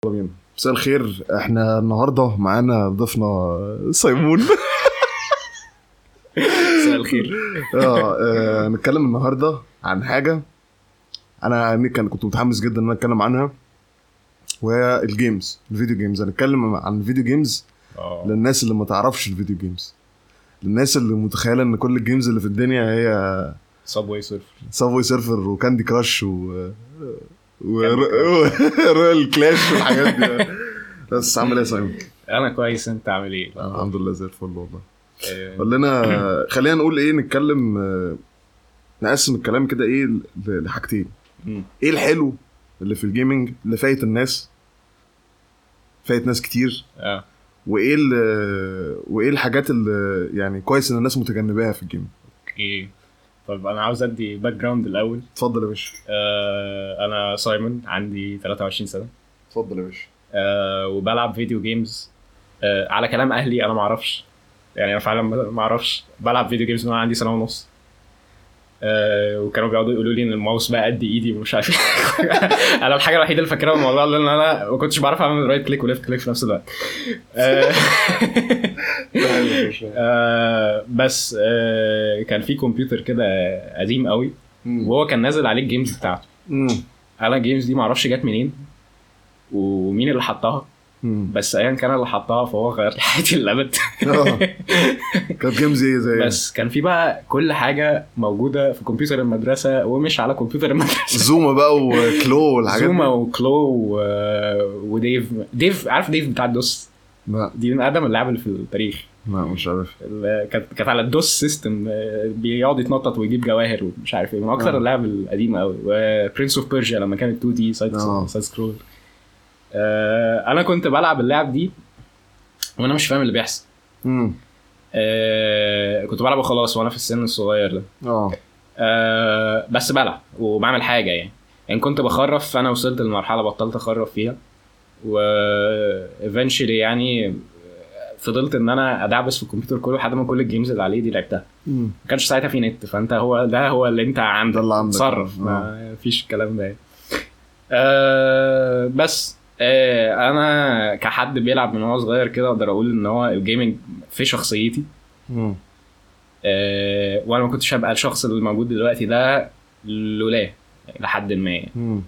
يلا بينا مساء الخير احنا النهارده معانا ضيفنا صيمون مساء الخير اه آه، نتكلم النهارده عن حاجه انا يعني كان كنت متحمس جدا ان انا اتكلم عنها وهي الجيمز الفيديو جيمز هنتكلم عن الفيديو جيمز اه للناس اللي ما تعرفش الفيديو جيمز للناس اللي متخيله ان كل الجيمز اللي في الدنيا هي صابواي سيرفر سابوي سيرفر وكاندي كراش و ورويال كلاش والحاجات دي بس عامل ايه يا سايمون؟ انا كويس انت عامل ايه؟ الحمد لله زي الفل والله آه، قول لنا خلينا نقول ايه نتكلم آه، نقسم الكلام كده ايه ل- لحاجتين مم. ايه الحلو اللي في الجيمنج اللي فايت الناس فايت ناس كتير اه وايه ال- وايه الحاجات اللي يعني كويس ان الناس متجنباها في الجيم اوكي طيب انا عاوز ادي باك جراوند الاول اتفضل يا باشا آه انا سايمون عندي 23 سنه اتفضل يا باشا آه وبلعب فيديو جيمز آه على كلام اهلي انا ما اعرفش يعني انا فعلا ما ما اعرفش بلعب فيديو جيمز من وانا عندي سنه ونص آه وكانوا بيقعدوا يقولوا لي ان الماوس بقى قد ايدي ومش عارف إيه. انا الحاجه الوحيده اللي فاكرها من الموضوع ده ان انا ما كنتش بعرف اعمل رايت كليك وليفت كليك في نفس الوقت آه آه بس آه كان في كمبيوتر كده قديم قوي وهو كان نازل عليه الجيمز بتاعته مم. انا الجيمز دي معرفش جت منين ومين اللي حطها مم. بس ايا كان اللي حطها فهو غير لي حياتي للابد آه. كانت جيمز ايه زي بس كان في بقى كل حاجه موجوده في كمبيوتر المدرسه ومش على كمبيوتر المدرسه زوما بقى وكلو والحاجات زوما دي وكلو و... وديف ديف عارف ديف بتاع الدوس لا دي من اقدم اللعب اللي في التاريخ لا مش عارف ال- كانت كانت على الدوس سيستم آه، بيقعد يتنطط ويجيب جواهر ومش عارف ايه من اكتر آه. اللعب القديمه قوي وبرنس اوف بيرجيا لما كانت 2 دي سايد آه. سايد سكرول آه، انا كنت بلعب اللعب دي وانا مش فاهم اللي بيحصل مم. آه، كنت بلعب وخلاص وانا في السن الصغير ده اه آه، بس بلعب وبعمل حاجه يعني يعني كنت بخرف فانا وصلت لمرحله بطلت اخرف فيها و eventually يعني فضلت ان انا ادعبس في الكمبيوتر كله لحد ما كل الجيمز اللي عليه دي لعبتها مم. ما كانش ساعتها في نت فانت هو ده هو اللي انت عندك ده اللي عندك. تصرف آه. ما فيش الكلام ده يعني. آه بس آه انا كحد بيلعب من هو صغير كده اقدر اقول ان هو الجيمنج في شخصيتي مم. آه وانا ما كنتش هبقى الشخص اللي موجود دلوقتي ده لولاه يعني لحد ما يعني. مم.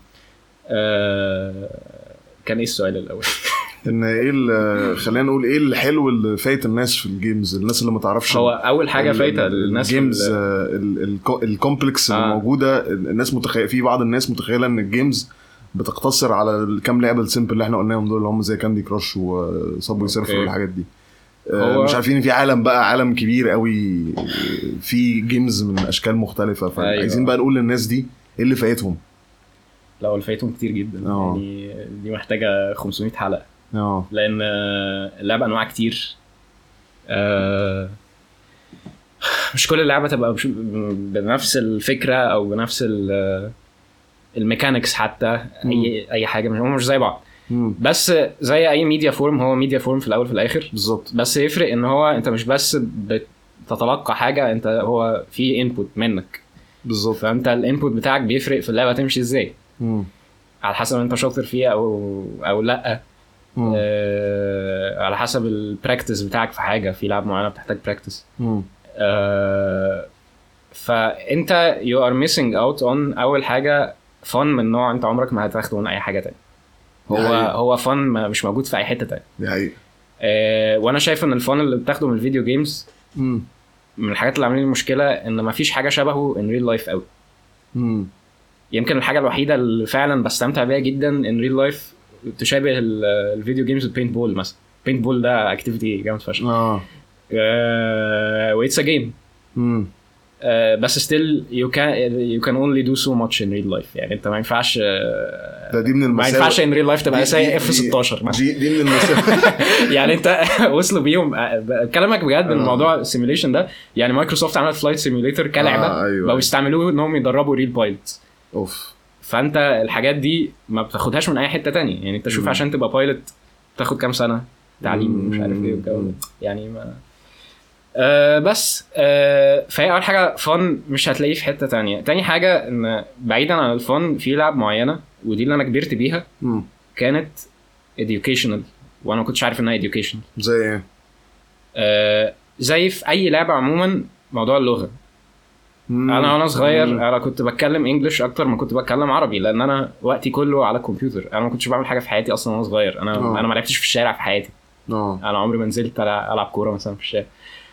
آه كان ايه السؤال الاول؟ ان ايه ال- خلينا نقول ايه الحلو اللي فايت الناس في الجيمز الناس اللي ما تعرفش هو اول حاجه ال- فايته ال- للناس في الجيمز ال- آه، ال- الكو- الكومبلكس اللي آه. موجوده الناس متخيل في بعض الناس متخيله ان الجيمز بتقتصر على الكام لعبه السيمبل اللي احنا قلناهم دول اللي هم زي كاندي كراش وصابوي سيرفر أوكي. والحاجات دي آه، هو- مش عارفين ان في عالم بقى عالم كبير قوي في جيمز من اشكال مختلفه فعايزين أيوة. بقى نقول للناس دي ايه اللي فايتهم لا هو فايتهم كتير جدا آه. يعني دي محتاجه 500 حلقه اه لان آه، اللعبه انواع كتير آه، مش كل اللعبه تبقى بش- بنفس الفكره او بنفس ال- الميكانكس حتى اي اي حاجه مش هم مش زي بعض مم. بس زي اي ميديا فورم هو ميديا فورم في الاول في الاخر بالظبط بس يفرق ان هو انت مش بس بتتلقى حاجه انت هو في انبوت منك بالظبط فانت الانبوت بتاعك بيفرق في اللعبه تمشي ازاي مم. على حسب انت شاطر فيها او او لا مم. آه على حسب البراكتس بتاعك في حاجه في لعب معينه بتحتاج براكتس مم. آه فانت يو ار ميسنج اوت اون اول حاجه فن من نوع انت عمرك ما هتاخده من اي حاجه تانية هو دي حقيقة. هو فن مش موجود في اي حته تانية دي حقيقة آه وانا شايف ان الفن اللي بتاخده من الفيديو جيمز مم. من الحاجات اللي عاملين المشكله ان ما فيش حاجه شبهه ان ريل لايف قوي مم. يمكن الحاجه الوحيده اللي فعلا بستمتع بيها جدا ان ريل لايف تشابه ال- الفيديو جيمز البينت بول مثلا بينت بول ده اكتيفيتي جامد فشخ اه واتس ا جيم مم. بس ستيل يو كان يو كان اونلي دو سو ماتش ان ريل لايف يعني انت ما ينفعش آه، ده دي من ما المساوئ ينفعش ان ريل لايف دي- تبقى دي- سايق اف دي- 16 مثلا دي دي من المساوئ يعني انت وصلوا بيهم آه، كلامك بجد آه. الموضوع السيميوليشن ده يعني مايكروسوفت عملت فلايت سيميوليتر كلعبه آه، أيوة. بقوا يستعملوه انهم يدربوا ريل بايلوت اوف فانت الحاجات دي ما بتاخدهاش من اي حته تانية يعني انت شوف مم. عشان تبقى بايلوت تاخد كام سنه تعليم مش عارف ايه والجو ده. مم. يعني ما آه بس آه فهي اول حاجه فن مش هتلاقيه في حته تانية تاني حاجه ان بعيدا عن الفن في لعب معينه ودي اللي انا كبرت بيها مم. كانت educational وانا ما كنتش عارف انها educational زي ايه؟ آه زي في اي لعبه عموما موضوع اللغه مم. انا وانا صغير مم. انا كنت بتكلم انجلش اكتر ما كنت بتكلم عربي لان انا وقتي كله على الكمبيوتر انا ما كنتش بعمل حاجه في حياتي اصلا وانا صغير انا آه. انا ما لعبتش في الشارع في حياتي اه انا عمري ما نزلت ألع- العب كوره مثلا في الشارع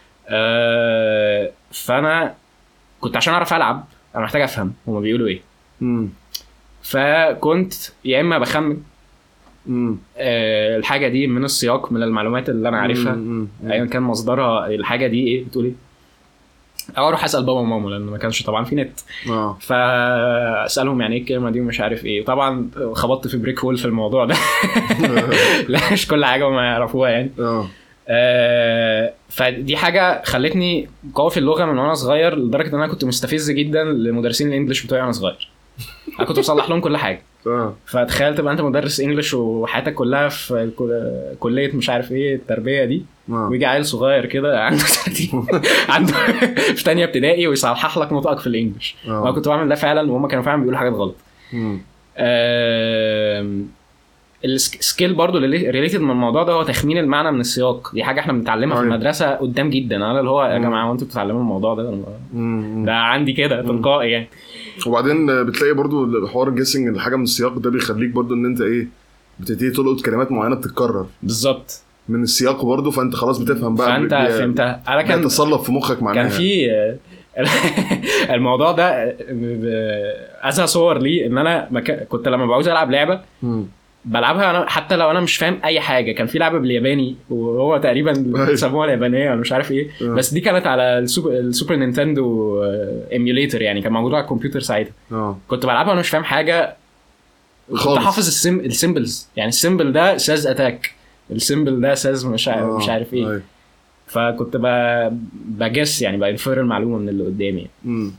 آه فانا كنت عشان اعرف العب انا محتاج افهم هما بيقولوا ايه مم. فكنت يا اما بخمن مم. آه الحاجه دي من السياق من المعلومات اللي انا عارفها مم. مم. ايا كان مصدرها الحاجه دي ايه بتقول ايه او اروح اسال بابا وماما لان ما كانش طبعا في نت اه فاسالهم يعني ايه الكلمه دي ومش عارف ايه طبعا خبطت في بريك هول في الموضوع ده لا مش كل حاجه ما يعرفوها يعني اه آه، فدي حاجه خلتني قوي في اللغه من وانا صغير لدرجه ان انا كنت مستفز جدا لمدرسين الانجليش بتوعي وانا صغير انا كنت بصلح لهم كل حاجه اه فتخيل تبقى انت مدرس انجليش وحياتك كلها في الكل- كليه مش عارف ايه التربيه دي اه ويجي عيل صغير كده عنده 30 عنده في ثانيه ابتدائي ويصحح لك نطقك في الانجليش آه. وانا كنت بعمل ده فعلا وهم كانوا فعلا بيقولوا حاجات غلط مم. آم، السكيل برضو ريليتد من الموضوع ده هو تخمين المعنى من السياق دي حاجه احنا بنتعلمها في أيوة. المدرسه قدام جدا انا اللي هو يا مم. جماعه هو انتوا بتتعلموا الموضوع ده مم. ده عندي كده تلقائي يعني وبعدين بتلاقي برضو الحوار جيسنج الحاجه من السياق ده بيخليك برضو ان انت ايه بتبتدي تلقط كلمات معينه بتتكرر بالظبط من السياق برضو فانت خلاص بتفهم بقى فانت بي- فهمتها انا كان بيتصلب في مخك معناها كان في الموضوع ده ازهى صور ليه ان انا مكا... كنت لما بعوز العب لعبه مم. بلعبها انا حتى لو انا مش فاهم اي حاجه كان في لعبه بالياباني وهو تقريبا أيوة. بيسموها اليابانيه ولا مش عارف ايه آه. بس دي كانت على السوبر, السوبر نينتندو ايميوليتر يعني كان موجود على الكمبيوتر ساعتها اه كنت بلعبها وانا مش فاهم حاجه كنت خالص. حافظ السم... السيمبلز يعني السيمبل ده ساز اتاك السيمبل ده ساز مش عارف, آه. مش عارف ايه أيوة. فكنت ب... بجس يعني بانفير المعلومه من اللي قدامي مم.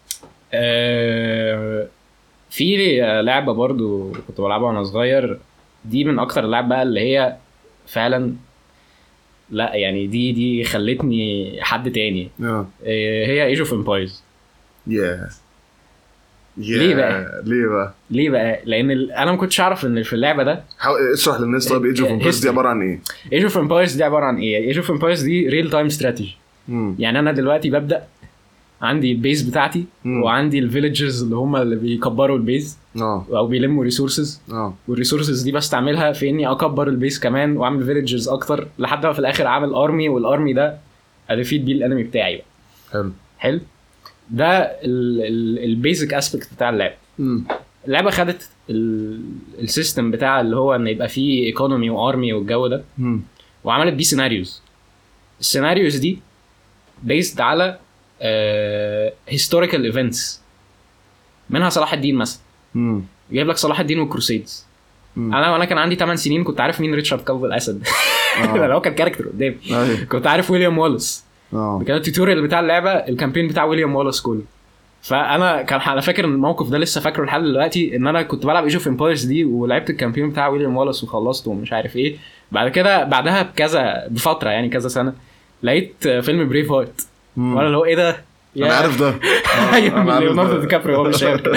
آه، في لعبه برضو كنت بلعبها وانا صغير دي من اكتر اللعب بقى اللي هي فعلا لا يعني دي دي خلتني حد تاني اه آه، هي ايج اوف امبايرز يا يا ليه بقى؟ ليه بقى؟ ليه بقى لان ال- انا ما كنتش اعرف ان في اللعبه ده حاول اشرح للناس طيب ايج اوف امبايرز دي History. عباره عن ايه؟ ايج اوف امبايرز دي عباره عن ايه ايج اوف امبايرز دي ريل تايم استراتيجي مم. يعني انا دلوقتي ببدا عندي البيز بتاعتي مم. وعندي الفيلجرز اللي هم اللي بيكبروا البيز اه او بيلموا ريسورسز اه والريسورسز دي بستعملها في اني اكبر البيس كمان واعمل فيلجرز اكتر لحد ما في الاخر اعمل ارمي والارمي ده اديفيد بيه الانمي بتاعي بقى حلو حلو ده البيزك اسبكت بتاع اللعبه مم. اللعبه خدت ال- السيستم بتاع اللي هو ان يبقى فيه ايكونومي وارمي والجو ده مم. وعملت بيه سيناريوز السيناريوز دي بيزد على هيستوريكال ايفنتس منها صلاح الدين مثلا مم. جايب لك صلاح الدين والكروسيدز مم. انا وانا كان عندي 8 سنين كنت عارف مين ريتشارد كلب الاسد آه. ده هو كان كاركتر قدامي ايوه كنت عارف ويليام والاس اه كان التوتوريال بتاع اللعبه الكامبين بتاع ويليام والاس كله فانا كان انا فاكر ان الموقف ده لسه فاكره لحد دلوقتي ان انا كنت بلعب ايج اوف امبايرز دي ولعبت الكامبين بتاع ويليام والاس وخلصته ومش عارف ايه بعد كده بعدها بكذا بفتره يعني كذا سنه لقيت فيلم بريف هارت مم. وانا اللي هو ايه ده يا- انا عارف ده آه، ايوه أنا عارف ليوناردو ده. دي كابريو هو بيشاور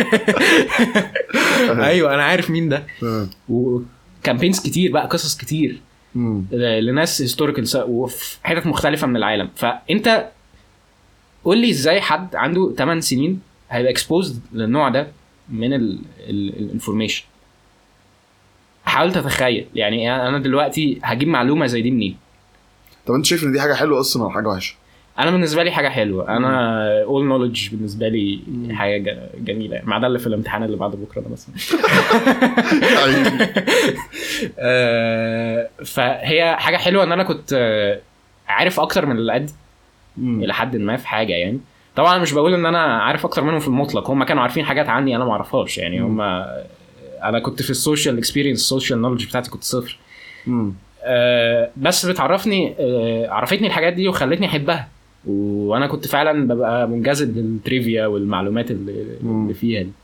ايوه انا عارف مين ده آه. وكامبينز كتير بقى قصص كتير مم. لناس هيستوريكال وفي حتت مختلفه من العالم فانت قول لي ازاي حد عنده 8 سنين هيبقى اكسبوزد للنوع ده من الانفورميشن حاول تتخيل يعني انا دلوقتي هجيب معلومه زي دي منين طب انت شايف ان دي حاجه حلوه اصلا ولا حاجه وحشه؟ انا بالنسبه لي حاجه حلوه انا اول نولج بالنسبه لي مم. حاجه ج- جميله يعني ما عدا اللي في الامتحان اللي بعد بكره ده مثلا آه، فهي حاجه حلوه ان انا كنت آه، عارف اكتر من اللي قدي مم. الى حد ما في حاجه يعني طبعا مش بقول ان انا عارف اكتر منهم في المطلق هم كانوا عارفين حاجات عني انا ما اعرفهاش يعني هم انا كنت في السوشيال اكسبيرينس السوشيال نولج بتاعتي كنت صفر مم. آه، بس بتعرفني آه، عرفتني الحاجات دي وخلتني احبها وانا كنت فعلا ببقى منجذب للتريفيا والمعلومات اللي, مم. اللي فيها دي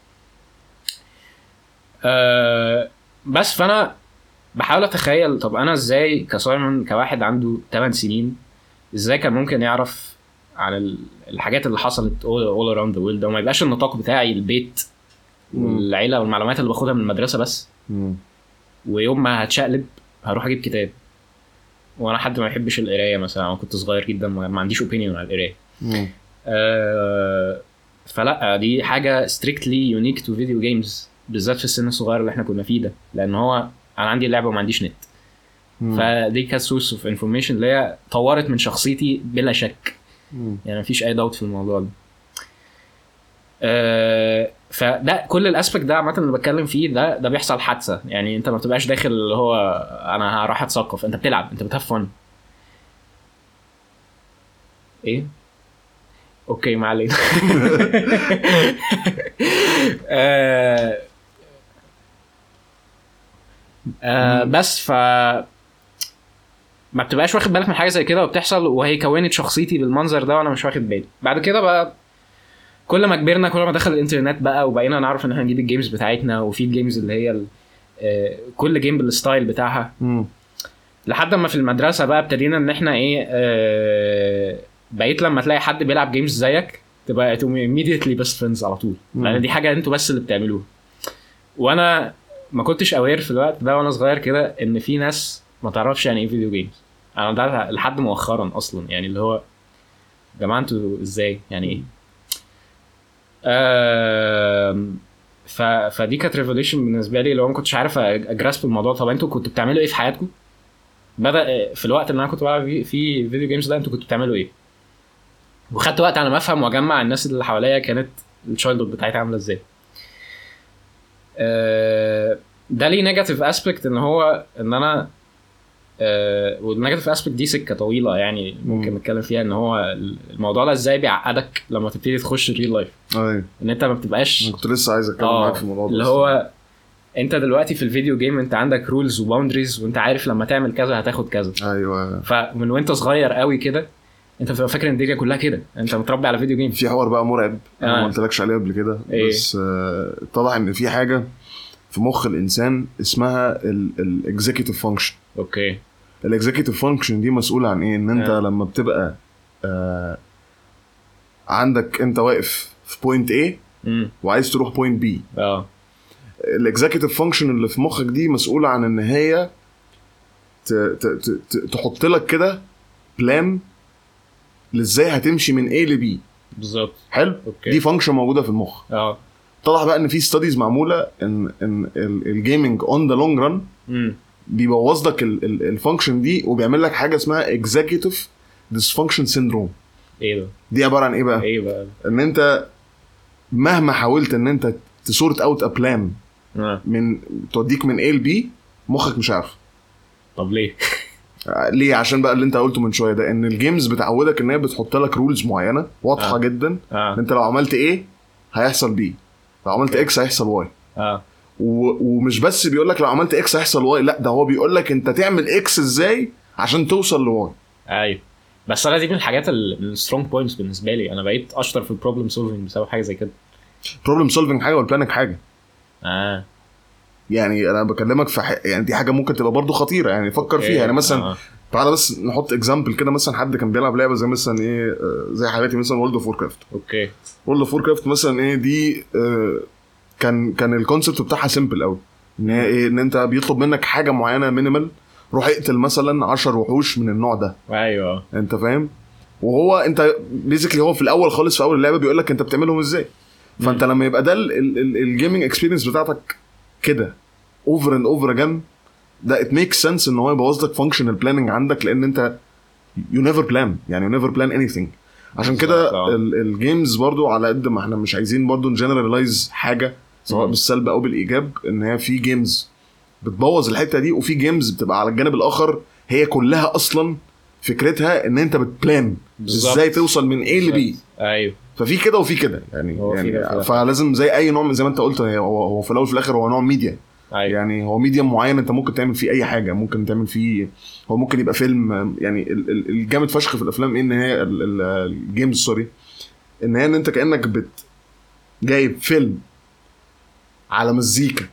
آه، بس فانا بحاول اتخيل طب انا ازاي كسايمون كواحد عنده 8 سنين ازاي كان ممكن يعرف عن ال- الحاجات اللي حصلت all, all around the world ده وما يبقاش النطاق بتاعي البيت مم. والعيله والمعلومات اللي باخدها من المدرسه بس مم. ويوم ما هتشقلب هروح اجيب كتاب وانا حد ما بيحبش القرايه مثلا انا كنت صغير جدا ما ما عنديش اوبينيون على القرايه مم. آه، فلا دي حاجه ستريكتلي يونيك تو فيديو جيمز بالذات في السن الصغير اللي احنا كنا فيه ده لان هو انا عندي اللعبه وما عنديش نت مم. فدي كانت سورس اوف انفورميشن اللي هي طورت من شخصيتي بلا شك مم. يعني مفيش اي داوت في الموضوع ده آه، فده كل الاسبكت ده عامه اللي بتكلم فيه ده ده بيحصل حادثه يعني انت ما بتبقاش داخل اللي هو انا هروح اتثقف انت بتلعب انت بتهاف فن ايه اوكي ما علينا آه، آه، بس ف ما بتبقاش واخد بالك من حاجه زي كده وبتحصل وهي كونت شخصيتي بالمنظر ده وانا مش واخد بالي بعد كده بقى كل ما كبرنا كل ما دخل الانترنت بقى وبقينا نعرف ان احنا نجيب الجيمز بتاعتنا وفي الجيمز اللي هي ال- آه، كل جيم بالستايل بتاعها مم. لحد ما في المدرسه بقى ابتدينا ان احنا ايه آه، بقيت لما تلاقي حد بيلعب جيمز زيك تبقى تقوم immediately بيست فريندز على طول مم. لان دي حاجه انتوا بس اللي بتعملوها وانا ما كنتش اوير في الوقت ده وانا صغير كده ان في ناس ما تعرفش يعني ايه فيديو جيمز انا ده لحد مؤخرا اصلا يعني اللي هو يا جماعه انتوا ازاي يعني ايه آم، ف... فدي كانت ريفوليوشن بالنسبه لي لو ما كنتش عارف اجراسب الموضوع طب انتوا كنتوا بتعملوا ايه في حياتكم؟ بدا في الوقت اللي انا كنت بلعب فيه في فيديو جيمز ده انتوا كنتوا بتعملوا ايه؟ وخدت وقت على ما افهم واجمع الناس اللي حواليا كانت التشايلد بتاعتها عامله ازاي. آه، ده ليه نيجاتيف اسبكت ان هو ان انا آه، والنيجاتيف اسبكت دي سكه طويله يعني ممكن مم. نتكلم فيها ان هو الموضوع ده ازاي بيعقدك لما تبتدي تخش الريل لايف ايوه ان انت ما بتبقاش انا كنت لسه عايز اتكلم اه معاك في الموضوع ده اللي أصلاً. هو انت دلوقتي في الفيديو جيم انت عندك رولز وباوندريز وانت عارف لما تعمل كذا هتاخد كذا ايوه فمن وانت صغير قوي كده انت بتبقى فاكر ان الدنيا كلها كده انت متربي على فيديو جيم في حوار بقى مرعب انا آه. ما قلتلكش عليه قبل كده إيه؟ بس آه، اتضح ان في حاجه في مخ الانسان اسمها الاكزيكتيف فانكشن اوكي الاكزيكتيف فانكشن دي مسؤوله عن ايه ان انت آه. لما بتبقى آه عندك انت واقف في بوينت A امم وعايز تروح بوينت B اه الاكزيكتيف فانكشن اللي في مخك دي مسؤوله عن ان هي ت- ت- ت- ت- تحط لك كده بلان لازاي هتمشي من A ل B بالظبط حلو اوكي دي فانكشن موجوده في المخ اه اتضح بقى ان في ستاديز معموله ان ان الجيمنج اون ذا لونج ران امم بيبوظ لك الفانكشن دي وبيعمل لك حاجه اسمها اكزيكتيف ديسفانكشن سيندروم ايه ده دي عباره عن ايه بقى ايه بقى ان انت مهما حاولت ان انت تسورت اوت ا بلان آه. من توديك من A ل B مخك مش عارف طب ليه ليه عشان بقى اللي انت قلته من شويه ده ان الجيمز بتعودك ان هي بتحط لك رولز معينه واضحه آه. جدا اه انت لو عملت ايه هيحصل بي لو عملت اكس هيحصل واي اه و... ومش بس بيقول لك لو عملت اكس هيحصل واي لا ده هو بيقول لك انت تعمل اكس ازاي عشان توصل لواي ايوه بس انا دي من الحاجات السترونج بوينتس بالنسبه لي انا بقيت اشطر في البروبلم سولفنج بسبب حاجه زي كده بروبلم سولفنج حاجه والبلاننج حاجه اه يعني انا بكلمك في ح... يعني دي حاجه ممكن تبقى برضو خطيره يعني فكر فيها يعني مثلا آه. تعالى بس نحط اكزامبل كده مثلا حد كان بيلعب لعبه زي مثلا ايه آه، زي حالاتي مثلا وورلد اوف كرافت اوكي وورلد اوف كرافت مثلا ايه دي آه، كان كان الكونسبت بتاعها سيمبل قوي ان هي ايه ان انت بيطلب منك حاجه معينه مينيمال روح اقتل مثلا 10 وحوش من النوع ده ايوه انت فاهم وهو انت بيزيكلي هو في الاول خالص في اول اللعبه بيقول لك انت بتعملهم ازاي فانت لما يبقى ده الجيمنج اكسبيرينس بتاعتك كده اوفر اند اوفر اجين ده ات ميك سنس ان هو يبوظ لك فانكشنال بلاننج عندك لان انت يو نيفر بلان يعني يو نيفر بلان اني ثينج عشان كده بالظبط، اه. الجيمز برضو على قد ما احنا مش عايزين برضو نجنرالايز حاجه سواء مم. بالسلب او بالايجاب ان هي في جيمز بتبوظ الحته دي وفي جيمز بتبقى على الجانب الاخر هي كلها اصلا فكرتها ان انت بتبلان بالظبط. ازاي توصل من A ل B ايوه ففي كده وفي كده يعني هو في يعني ده وفي ده. فلازم زي اي نوع من زي ما انت قلت هو هو في الاول وفي الاخر هو نوع ميديا ايوه يعني هو ميديم معين انت ممكن تعمل فيه اي حاجه ممكن تعمل فيه هو ممكن يبقى فيلم يعني ال- ال- الجامد فشخ في الافلام ايه ان هي ال- ال- الجيمز سوري ان هي ان انت كانك بت جايب فيلم على مزيكا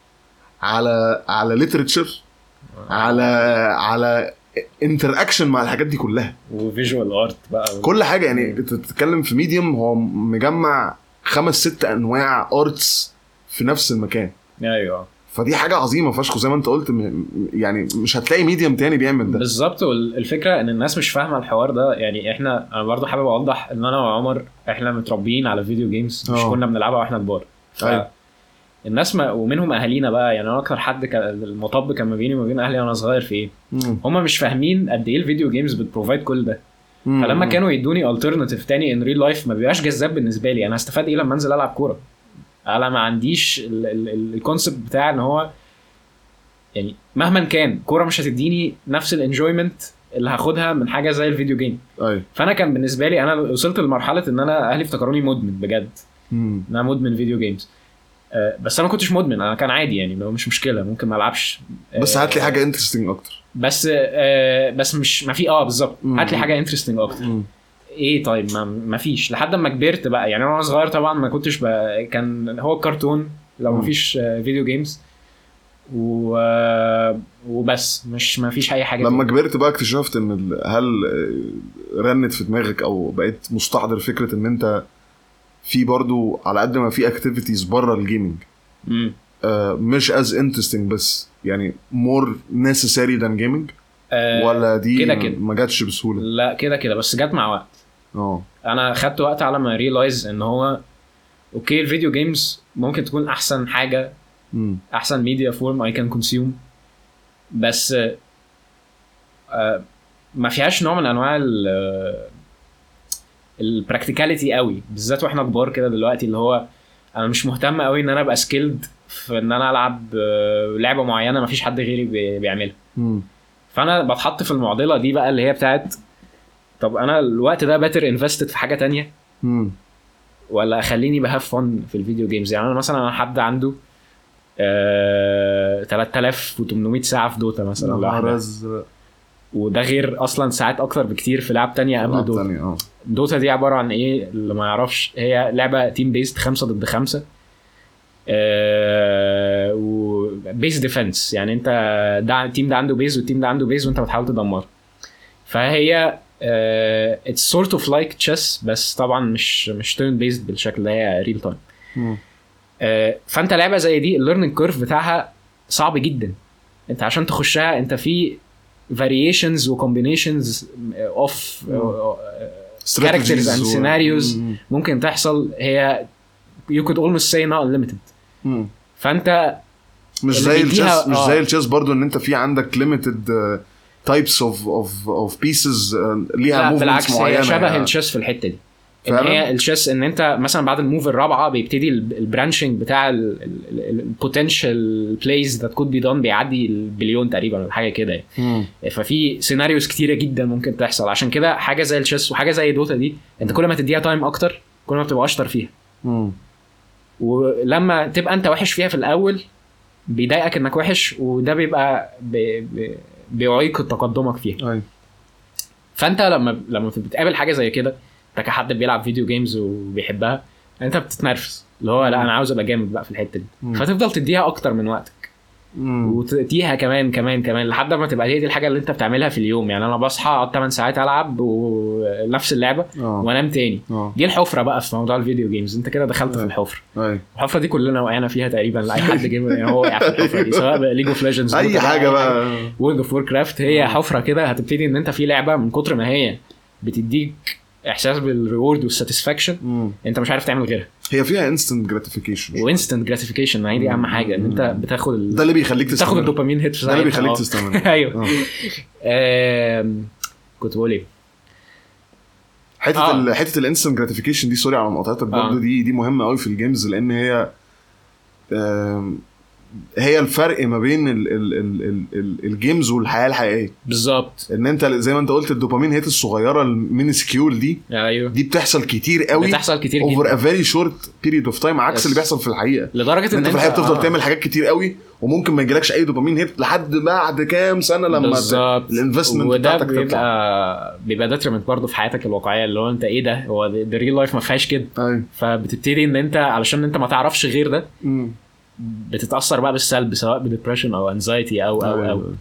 على على ليترشر على على انتر اكشن مع الحاجات دي كلها وفيجوال ارت بقى كل حاجه يعني انت بتتكلم في ميديوم هو مجمع خمس ست انواع ارتس في نفس المكان ايوه فدي حاجه عظيمه فشخ وزي ما انت قلت م- يعني مش هتلاقي ميديم تاني بيعمل ده بالظبط والفكره ان الناس مش فاهمه الحوار ده يعني احنا انا برضو حابب اوضح ان انا وعمر احنا متربيين على فيديو جيمز مش اه. كنا بنلعبها واحنا كبار ف أيوة. الناس ما ومنهم اهالينا بقى يعني انا اكتر حد كان المطب كان ما بيني وما بين اهلي وانا صغير في ايه مم. هم مش فاهمين قد ايه الفيديو جيمز بتبروفايد كل ده مم. فلما كانوا يدوني الترناتيف تاني ان ريل لايف ما بيبقاش جذاب بالنسبه لي انا هستفاد ايه لما انزل العب كوره انا ما عنديش الكونسبت بتاع ان هو يعني مهما كان كوره مش هتديني نفس الانجويمنت اللي هاخدها من حاجه زي الفيديو جيم ايوه فانا كان بالنسبه لي انا وصلت لمرحله ان انا اهلي افتكروني مدمن بجد مم. ان انا مدمن فيديو جيمز آه، بس انا ما كنتش مدمن انا كان عادي يعني لو مش مشكله ممكن ما العبش بس آه، هات لي حاجه انترستنج اكتر بس آه، بس مش ما في اه بالظبط مم. هات لي حاجه انترستنج اكتر مم. ايه طيب ما, ما فيش لحد ما كبرت بقى يعني وانا صغير طبعا ما كنتش بقى كان هو الكرتون لو ما مم. فيش آه، فيديو جيمز و... آه، وبس مش ما فيش اي حاجه لما تاني. كبرت بقى اكتشفت ان ال- هل آه، رنت في دماغك او بقيت مستحضر فكره ان انت في برضو على قد ما في اكتيفيتيز بره الجيمنج مم. آه، مش از انترستنج بس يعني مور necessary than جيمنج آه، ولا دي كده كده. ما جاتش بسهوله لا كده كده بس جت مع وقت اه انا خدت وقت على ما ريلايز ان هو اوكي الفيديو جيمز ممكن تكون احسن حاجه مم. احسن ميديا فورم اي كان كونسيوم بس آه، ما فيهاش نوع من انواع البراكتيكاليتي قوي بالذات واحنا كبار كده دلوقتي اللي هو انا مش مهتم قوي ان انا ابقى سكيلد في ان انا العب آه، لعبه معينه ما فيش حد غيري بي- بيعملها مم. فانا بتحط في المعضله دي بقى اللي هي بتاعت طب انا الوقت ده باتر انفستد في حاجه تانية مم. ولا اخليني بهاف فن في الفيديو جيمز يعني انا مثلا انا حد عنده آه 3800 ساعه في دوتا مثلا نهار لوحدها. ازرق وده غير اصلا ساعات اكتر بكتير في لعب تانية قبل ألعاب دوتا تانية، اه دوتا دي عباره عن ايه اللي ما يعرفش هي لعبه تيم بيست خمسة ضد خمسة آه وبيس ديفense يعني انت ده التيم ده عنده بيز والتيم ده عنده بيز وانت بتحاول تدمره فهي اتس سورت اوف لايك تشيس بس طبعا مش مش تيرن بيزد بالشكل ده هي ريل تايم مم. آه، فانت لعبه زي دي الليرنينج كيرف بتاعها صعب جدا انت عشان تخشها انت في variations وكومبينيشنز اوف characters and Strategies و- scenarios مم. ممكن تحصل هي you could almost say not unlimited مم. فانت مش اللي زي بيديها- الشيس مش آه. زي الشيس برضو ان انت في عندك ليميتد تايبس اوف اوف اوف بيسز ليها لا موفمنتس بالعكس معينه هي شبه يعني. الشيس في الحته دي ان فعلا؟ هي الشيس ان انت مثلا بعد الموف الرابعه بيبتدي البرانشنج بتاع البوتنشال بلايز ذات كود بي دون بيعدي البليون تقريبا ولا حاجه كده يعني. مم. ففي سيناريوز كتيره جدا ممكن تحصل عشان كده حاجه زي الشيس وحاجه زي دوتا دي انت كل ما تديها تايم اكتر كل ما بتبقى اشطر فيها مم. ولما تبقى انت وحش فيها في الاول بيضايقك انك وحش وده بيبقى بي بي بيعيق تقدمك فيها ايوه فانت لما لما بتقابل حاجه زي كده انت كحد بيلعب فيديو جيمز وبيحبها انت بتتنرفز اللي هو لا انا عاوز ابقى جامد بقى في الحته دي مم. فتفضل تديها اكتر من وقتك مم. وتديها كمان كمان كمان لحد ما تبقى هي دي الحاجه اللي انت بتعملها في اليوم يعني انا بصحى اقعد 8 ساعات العب ونفس اللعبه اه وانام تاني اه دي الحفره بقى في موضوع الفيديو جيمز انت كده دخلت في آه. الحفره ايوه الحفره دي كلنا وقعنا فيها تقريبا لاي حد جيمر يعني هو وقع في الحفره دي سواء ليج اوف ليجندز اي حاجه بقى وورد اوف وور كرافت هي آه. حفره كده هتبتدي ان انت في لعبه من كتر ما هي بتديك احساس بالريورد والساتسفاكشن مم. انت مش عارف تعمل غيرها هي فيها انستنت جراتيفيكيشن وانستنت جراتيفيكيشن ما هي دي اهم حاجه ان انت بتاخد ال... ده اللي بيخليك تاخد تستمر الدوبامين هيت في ده اللي ساعتها. بيخليك آه. تستمر ايوه آه. آم، كنت بقول ايه حته آه. ال حته الانستنت جراتيفيكيشن دي سوري على مقاطعتك برضه آه. دي دي مهمه قوي في الجيمز لان هي آم، هي الفرق ما بين ال ال ال ال ال الجيمز والحياه الحقيقيه بالظبط ان انت زي ما انت قلت الدوبامين هيت الصغيره المينسكيول دي ايوه دي بتحصل كتير قوي بتحصل كتير اوفر جدا ا فيري شورت بيريد اوف تايم عكس Yes. اللي بيحصل في الحقيقه لدرجه ان ان انت في الحقيقه بتفضل آه. تعمل حاجات كتير قوي وممكن ما يجيلكش اي دوبامين هيت لحد بعد كام سنه لما بالظبط الانفستمنت وده بتاعتك تطلع بيبقى بيبقى ديترمنت برضه في حياتك الواقعيه اللي هو انت ايه ده هو ده ريل لايف ما فيهاش كده ايوه فبتبتدي ان انت علشان انت ما تعرفش غير ده مم. بتتاثر بقى بالسلب سواء بديبرشن او انزايتي او او او أيوة.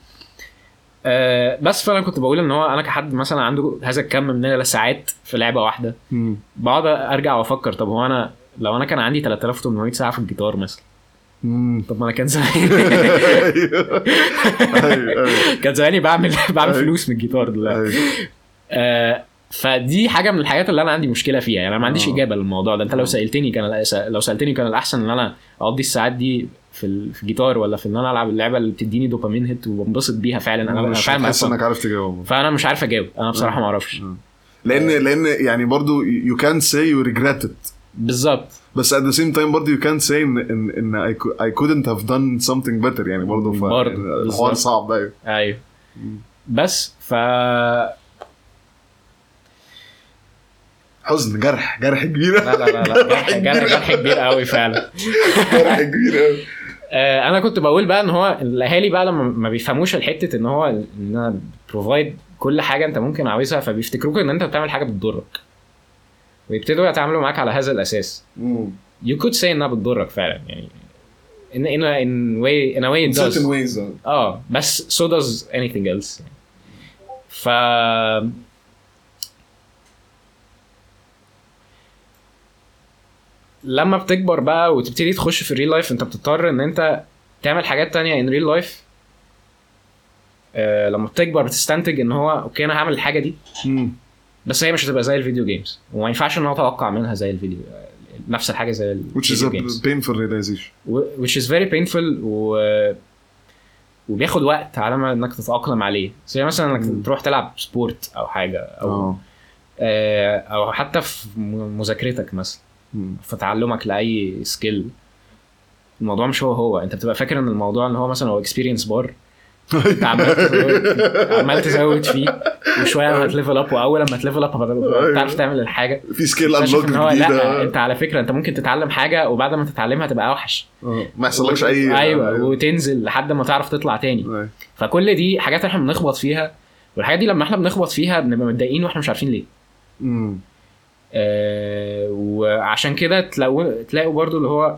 آه بس فانا كنت بقول ان هو انا كحد مثلا عنده هذا الكم من الساعات في لعبه واحده مم. بقعد ارجع وافكر طب هو انا لو انا كان عندي 3800 ساعه في الجيتار مثلا مم. طب ما انا كان زمان ايوه ايوه ايوه كان زماني بعمل بعمل أيوة. فلوس من الجيتار دلوقتي ايوه آه، فدي حاجه من الحاجات اللي انا عندي مشكله فيها يعني انا ما عنديش آه. اجابه للموضوع ده انت آه. لو سالتني كان لو سالتني كان الاحسن ان انا اقضي الساعات دي في ال- في الجيتار ولا في ان انا العب اللعبه اللي بتديني دوبامين هيت وبنبسط بيها فعلا انا, أنا مش فعلا حاسس بفهم. انك عارف تجاوب فانا مش عارف اجاوب انا بصراحه آه. ما اعرفش لان لان يعني برضو you can't say you regret it بالظبط بس at the same time برضو you can't say ان ان ان I, cou- I couldn't have done something better يعني برضو ف برضو، يعني بالظبط. الحوار صعب ايوه ايوه بس ف حزن جرح جرح كبير لا لا لا لا جرح جرح, جرح كبير قوي فعلا جرح كبير قوي آه، انا كنت بقول بقى ان هو الاهالي بقى لما ما بيفهموش الحته ان هو ان انا بروفايد كل حاجه انت ممكن عاوزها فبيفتكروك ان انت بتعمل حاجه بتضرك ويبتدوا يتعاملوا معاك على هذا الاساس you could say انها بتضرك فعلا يعني in in a, in way in a way in it does certain ways uh, اه بس so does anything else ف لما بتكبر بقى وتبتدي تخش في الريل لايف انت بتضطر ان انت تعمل حاجات تانية ان ريل لايف لما بتكبر بتستنتج ان هو اوكي انا هعمل الحاجه دي مم. بس هي مش هتبقى زي الفيديو جيمز وما ينفعش ان انا اتوقع منها زي الفيديو نفس الحاجه زي which is الفيديو a جيمز painful realization و- which is very painful و وبياخد وقت على ما انك تتاقلم عليه زي مثلا مم. انك تروح تلعب سبورت او حاجه او اه آه، او حتى في م- مذاكرتك مثلا مم. في تعلمك لاي سكيل الموضوع مش هو هو انت بتبقى فاكر ان الموضوع ان هو مثلا هو اكسبيرينس بار انت عمال تزود عمال تزود فيه وشويه هتليفل اب واول لما تليفل اب هتعرف تعمل الحاجه في سكيل تكتشف انلوك ان هو لا جديده انت على فكره انت ممكن تتعلم حاجه وبعد ما تتعلمها تبقى اوحش آه. ما يحصلكش اي ايوه وتنزل لحد ما تعرف تطلع تاني أيوة. فكل دي حاجات احنا بنخبط فيها والحاجات دي لما احنا بنخبط فيها بنبقى متضايقين واحنا مش عارفين ليه مم. آه وعشان كده تلاقوا تلاقوا برضو اللي هو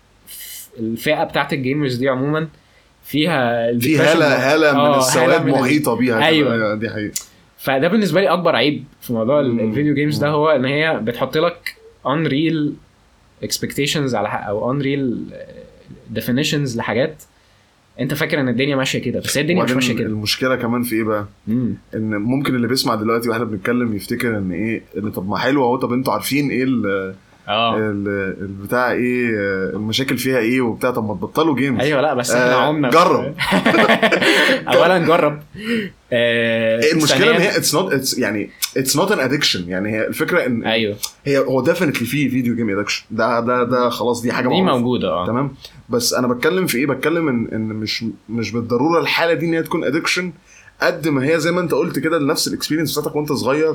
الفئه بتاعت الجيمرز دي عموما فيها في الdepression هاله هاله من آه، السواد هالة من ال- محيطه بيها كده. أيوة. دي حقيقه فده بالنسبه لي اكبر عيب في موضوع ال- مم. الفيديو جيمز ده مم. هو ان هي بتحط لك unreal expectations على ح- او unreal definitions لحاجات انت فاكر ان الدنيا ماشيه كده بس هي الدنيا مش وبعدين ماشيه كده المشكله كمان في ايه بقى؟ مم. ان ممكن اللي بيسمع دلوقتي واحنا بنتكلم يفتكر ان ايه ان طب ما حلو اهو طب انتوا عارفين ايه ال- اه ال- البتاع ايه المشاكل فيها ايه وبتاع طب ما تبطلوا جيمز ايوه لا بس احنا آه، عمنا جرب. اولا جرب آه، المشكله ان ثانياً- هي اتس نوت اتس يعني اتس نوت ان ادكشن يعني هي الفكره ان ايوه هي هو ديفنتلي في فيديو جيم ادكشن ده ده ده خلاص دي حاجه دي معروفة. موجوده اه تمام بس انا بتكلم في ايه بتكلم ان ان مش مش بالضروره الحاله دي ان هي تكون ادكشن قد ما هي زي ما انت قلت كده لنفس الاكسبيرينس بتاعتك وانت صغير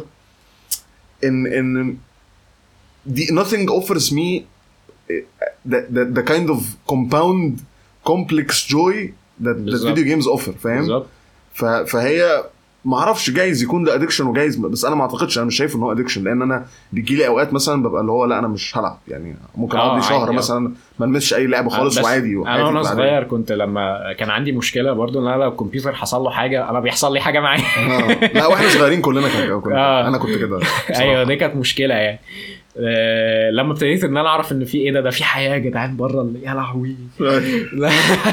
ان ان دي nothing offers me the, the, the kind of compound complex joy that, that بالظبط. video games offer فاهم بالظبط ف- فهي ما اعرفش جايز يكون ده ادكشن وجايز بس انا ما اعتقدش انا مش شايف ان هو ادكشن لان انا بيجي لي اوقات مثلا ببقى اللي هو لا انا مش هلعب يعني ممكن آه، اقضي شهر عادي، آه. مثلا ما المسش اي لعبه خالص بس وعادي انا وحياتي وانا تبقى عادية. صغير كنت لما كان عندي مشكله برضو ان انا لو الكمبيوتر حصل له حاجه انا بيحصل لي حاجه معاه آه. لا واحنا صغيرين كلنا كنا كنا آه. انا كنت كده بصراحة. ايوه دي كانت مشكله يعني آه، لما ابتديت ان انا اعرف ان في ايه ده ده في حياه يا جدعان بره اللي- يا لهوي لا.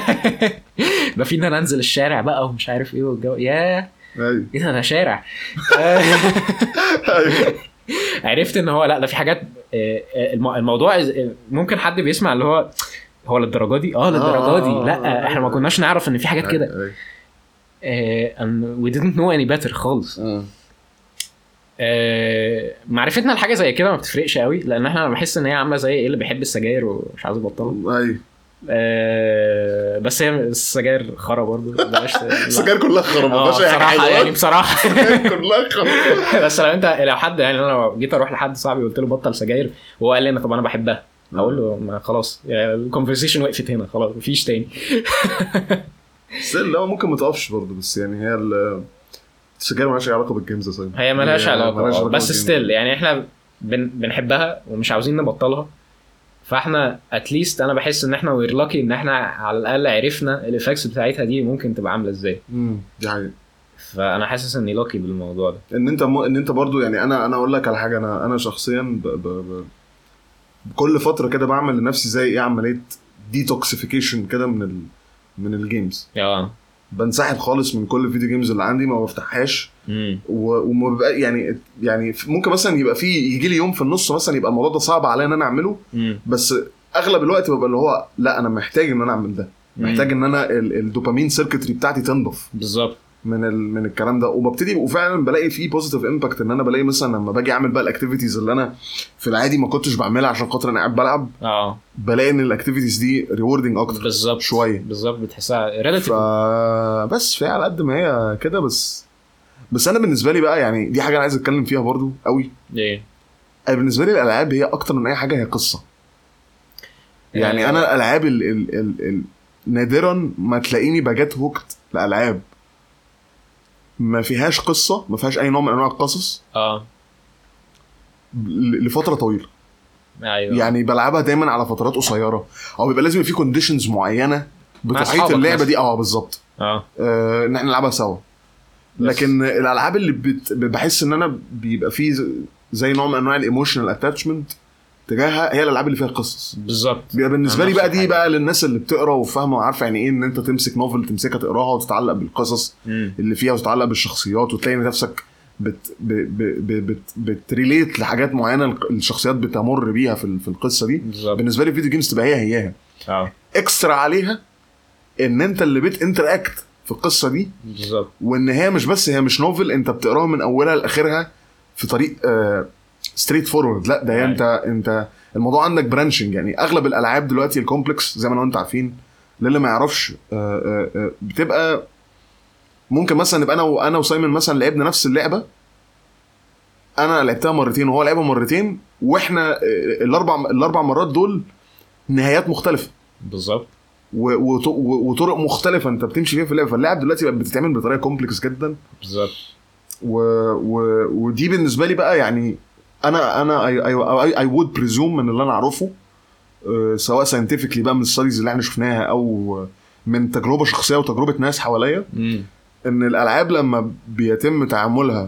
ده في ان انا انزل الشارع بقى ومش عارف ايه والجو ياه ايوه ايه ده ده شارع ايوه عرفت ان هو لا ده في حاجات آه، آه، الم- الموضوع إز- آه، ممكن حد بيسمع اللي هو هو للدرجه دي اه للدرجه دي آه، لا احنا ما أيوة. كناش نعرف ان في حاجات كده أيوة. آه، and we didn't know any better خالص آه. آه، معرفتنا لحاجه زي كده ما بتفرقش قوي لان احنا بحس ان هي عامله زي ايه اللي بيحب السجاير ومش عاوز يبطلها ايوه آه، بس هي السجاير خرا برضه بلاش لا. السجاير كلها خرا ما آه، فيهاش اي حاجه بصراحه يعني حلوه بصراحه السجاير كلها خرا بس لو انت لو حد يعني انا لو جيت اروح لحد صاحبي وقلت له بطل سجاير وهو قال لي انا طب انا بحبها اقول له ما خلاص يعني الكونفرسيشن وقفت هنا خلاص مفيش تاني ستيل لا ممكن ما تقفش برضه بس يعني هي ال- السجاير مالهاش أي علاقه بالجيمز يا صاحبي هي ملهاش علاقه ملهاش آه، بس بالجيمز. ستيل يعني احنا بن بنحبها ومش عاوزين نبطلها فاحنا اتليست انا بحس ان احنا وير لاكي ان احنا على الاقل عرفنا الايفكتس بتاعتها دي ممكن تبقى عامله ازاي امم دي حقيقة فانا حاسس اني لاكي بالموضوع ده ان انت م... ان انت برضو يعني انا انا اقول لك على حاجه انا انا شخصيا ب... ب... ب... كل فتره كده بعمل لنفسي زي ايه عمليه ديتوكسيفيكيشن كده من ال من الجيمز اه بنسحب خالص من كل الفيديو جيمز اللي عندي ما بفتحهاش امم و- وما ببقى يعني يعني ممكن مثلا يبقى في يجي لي يوم في النص مثلا يبقى الموضوع ده صعب عليا ان انا اعمله امم بس اغلب الوقت ببقى اللي هو لا انا محتاج ان انا اعمل ده محتاج ان انا ال- الدوبامين سيركتري بتاعتي تنضف بالظبط من ال... من الكلام ده وببتدي وفعلا بلاقي فيه بوزيتيف امباكت ان انا بلاقي مثلا لما باجي اعمل بقى الاكتيفيتيز اللي انا في العادي ما كنتش بعملها عشان خاطر انا قاعد بلعب اه بلاقي ان الاكتيفيتيز دي ريوردنج اكتر بالظبط شويه بالظبط بتحسها ف ريلاتيف بس فهي على قد ما هي كده بس بس انا بالنسبه لي بقى يعني دي حاجه انا عايز اتكلم فيها برضو قوي ايه انا بالنسبه لي الالعاب هي اكتر من اي حاجه هي قصه يعني آه. انا الالعاب ال ال ال ال نادرا ما تلاقيني بجت هوكت لالعاب ما فيهاش قصه ما فيهاش اي نوع من انواع القصص اه ل- لفتره طويله ايوه يعني بلعبها دايما على فترات قصيره او بيبقى لازم يبقى في كونديشنز معينه بتحيط أصحابك اللعبه مثلا. دي اه بالظبط اه آه، ان احنا نلعبها سوا لكن الالعاب اللي بت... بحس ان انا بيبقى فيه ز- زي نوع من انواع الايموشنال اتاتشمنت تجاهها هي الالعاب اللي فيها قصص بالظبط بيبقى بالنسبه أنا لي نفس بقى دي الحاجة. بقى للناس اللي بتقرا وفاهمه وعارفه يعني ايه ان انت تمسك نوفل تمسكها تقراها وتتعلق بالقصص مم. اللي فيها وتتعلق بالشخصيات وتلاقي نفسك بت ب ب ب بت بتريليت لحاجات معينه الق- الشخصيات بتمر بيها في ال- في القصه دي بالظبط بالنسبه لي الفيديو جيمز تبقى هي هياها اه اكسترا عليها ان انت اللي بتنتراكت في القصه دي بالظبط وان هي مش بس هي مش نوفل انت بتقراها من اولها لاخرها في طريق ستريت فورورد لا ده هي أيوة. انت انت الموضوع عندك برانشنج يعني اغلب الالعاب دلوقتي الكومبلكس زي ما انا وانت عارفين للي ما يعرفش آه، آه، آه، بتبقى ممكن مثلا نبقى انا وانا وسايمون مثلا لعبنا نفس اللعبه انا لعبتها مرتين وهو لعبها مرتين واحنا آه، الاربع الاربع مرات دول نهايات مختلفه بالظبط و- وط- و- وطرق مختلفه انت بتمشي فيها في اللعبه فاللعب دلوقتي بقت بتتعمل بطريقه كومبلكس جدا بالظبط و... و... ودي بالنسبه لي بقى يعني انا انا اي اي وود بريزوم من اللي انا اعرفه آه، سواء ساينتفكلي بقى من الستاديز اللي احنا شفناها او من تجربه شخصيه وتجربه ناس حواليا امم ان الالعاب لما بيتم تعاملها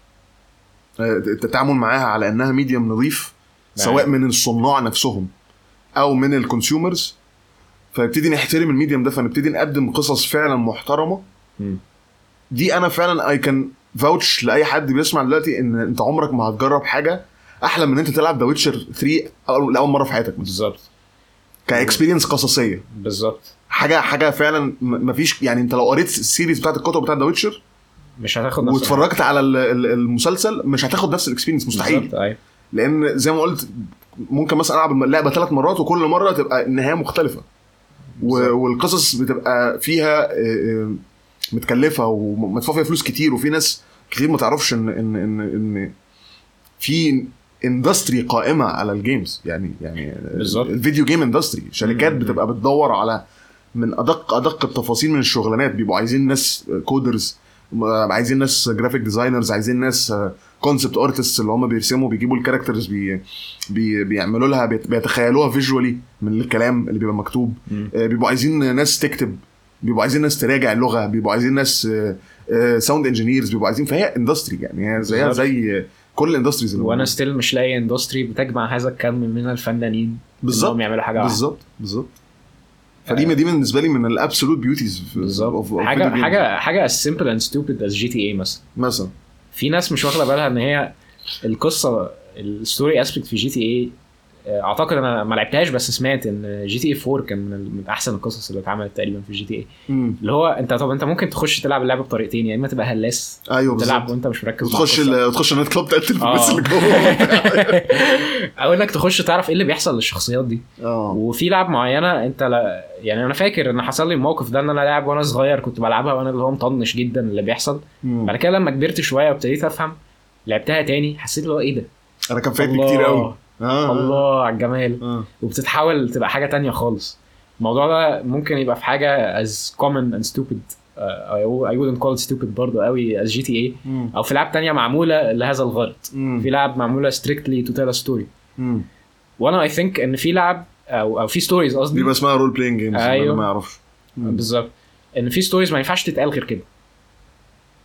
آه، التعامل معاها على انها ميديم نظيف سواء من الصناع نفسهم او من الكونسيومرز فنبتدي نحترم الميديم ده فنبتدي نقدم قصص فعلا محترمه مم. دي انا فعلا اي كان فاوتش لاي حد بيسمع دلوقتي ان انت عمرك ما هتجرب حاجه احلى من ان انت تلعب ذا ويتشر 3 أول- لاول مره في حياتك مثلا بالظبط كاكسبيرينس قصصيه بالظبط حاجه حاجه فعلا م- مفيش يعني انت لو قريت السيريز بتاعت الكتب بتاعت ذا ويتشر مش هتاخد نفس واتفرجت على ال- ال- المسلسل مش هتاخد نفس الاكسبيرينس مستحيل بالظبط ايوه لان زي ما قلت ممكن مثلا العب اللعبه ثلاث مرات وكل مره تبقى النهايه مختلفه و- بالظبط. والقصص بتبقى فيها آه، آه، متكلفه ومدفوع فيها فلوس كتير وفي ناس كتير ما تعرفش ان ان ان ان في اندستري قائمه على الجيمز يعني يعني بالظبط. الفيديو جيم اندستري شركات مم. بتبقى بتدور على من ادق ادق التفاصيل من الشغلانات بيبقوا عايزين ناس كودرز عايزين ناس جرافيك ديزاينرز عايزين ناس كونسبت ارتست اللي هم بيرسموا بيجيبوا الكاركترز بي بي بيعملوا لها بيت- بيتخيلوها فيجوالي من الكلام اللي بيبقى مكتوب مم. آه، بيبقوا عايزين ناس تكتب بيبقوا عايزين ناس تراجع اللغه بيبقوا عايزين ناس ساوند انجينيرز بيبقوا عايزين فهي اندستري يعني هي زيها بالظبط. زي كل الاندستريز اللي وانا موجودة. ستيل مش لاقي اندستري بتجمع هذا الكم من الفنانين بالظبط. انهم يعملوا حاجه واحده بالظبط بالظبط فدي دي بالنسبه لي من الابسولوت بيوتيز بالظبط حاجه حاجه حاجه as simple and stupid as GTA مثلا مثلا في ناس مش واخده بالها ان هي القصه الستوري اسبكت في جي تي اي اعتقد انا ما لعبتهاش بس سمعت ان جي تي اي 4 كان من, من احسن القصص اللي اتعملت تقريبا في جي تي اي مم. اللي هو انت طب انت ممكن تخش تلعب اللعبه بطريقتين يا اما تبقى هلاس ايوه تلعب بالظبط وانت مش مركز مع وتخش القصة. ال- وتخش النايت كلاب تقتل في آه. الناس اللي جوه او انك تخش تعرف ايه اللي بيحصل للشخصيات دي اه وفي لعب معينه انت لا يعني انا فاكر ان حصل لي الموقف ده ان انا لاعب وانا صغير كنت بلعبها وانا اللي هو مطنش جدا اللي بيحصل مم. بعد كده لما كبرت شويه وابتديت افهم لعبتها تاني حسيت اللي هو ايه ده انا كان فايتني الله. كتير قوي اه الله على الجمال اه وبتتحول تبقى حاجه تانية خالص الموضوع ده ممكن يبقى في حاجه as common and stupid uh, I wouldn't call it stupid برضه قوي as GTA مم. او في لعب تانية معموله لهذا الغرض مم. في لعب معموله strictly to tell a story مم. وانا I think ان في لعب او او في ستوريز قصدي بيبقى اسمها رول بلاينج جيمز أيوه. ما يعرفش مم. بالظبط ان في ستوريز ما ينفعش تتقال غير كده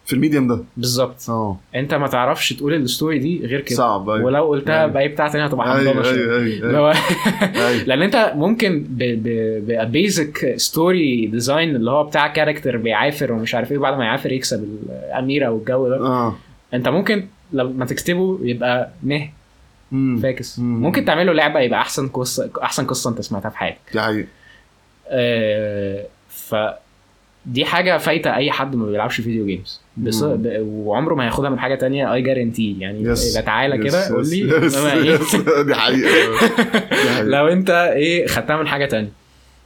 في الميديم ده بالظبط اه انت ما تعرفش تقول الستوري دي غير كده صعب ايوه ولو قلتها أيوة. باي بتاع تاني هتبقى ايوه حمضانه شويه ايوه اللي ايوه هو أيوة. لان انت ممكن ببيزك ستوري ديزاين اللي هو بتاع كاركتر بيعافر ومش عارف ايه بعد ما يعافر يكسب الاميره والجو ده اه انت ممكن لما تكتبه يبقى مه مم. فاكس مم. ممكن تعمله لعبه يبقى احسن قصه احسن قصه انت سمعتها في حياتك دي حقيقة آه، ف دي حاجه فايته اي حد ما بيلعبش فيديو جيمز بس مم. ب... وعمره ما هياخدها من حاجه تانية اي جارنتي يعني يس. يبقى تعالى يس، كده قول يس، لي يس، إنما إيه؟ يس. دي حقيقة دي حقيقة لو انت ايه خدتها من حاجه تانية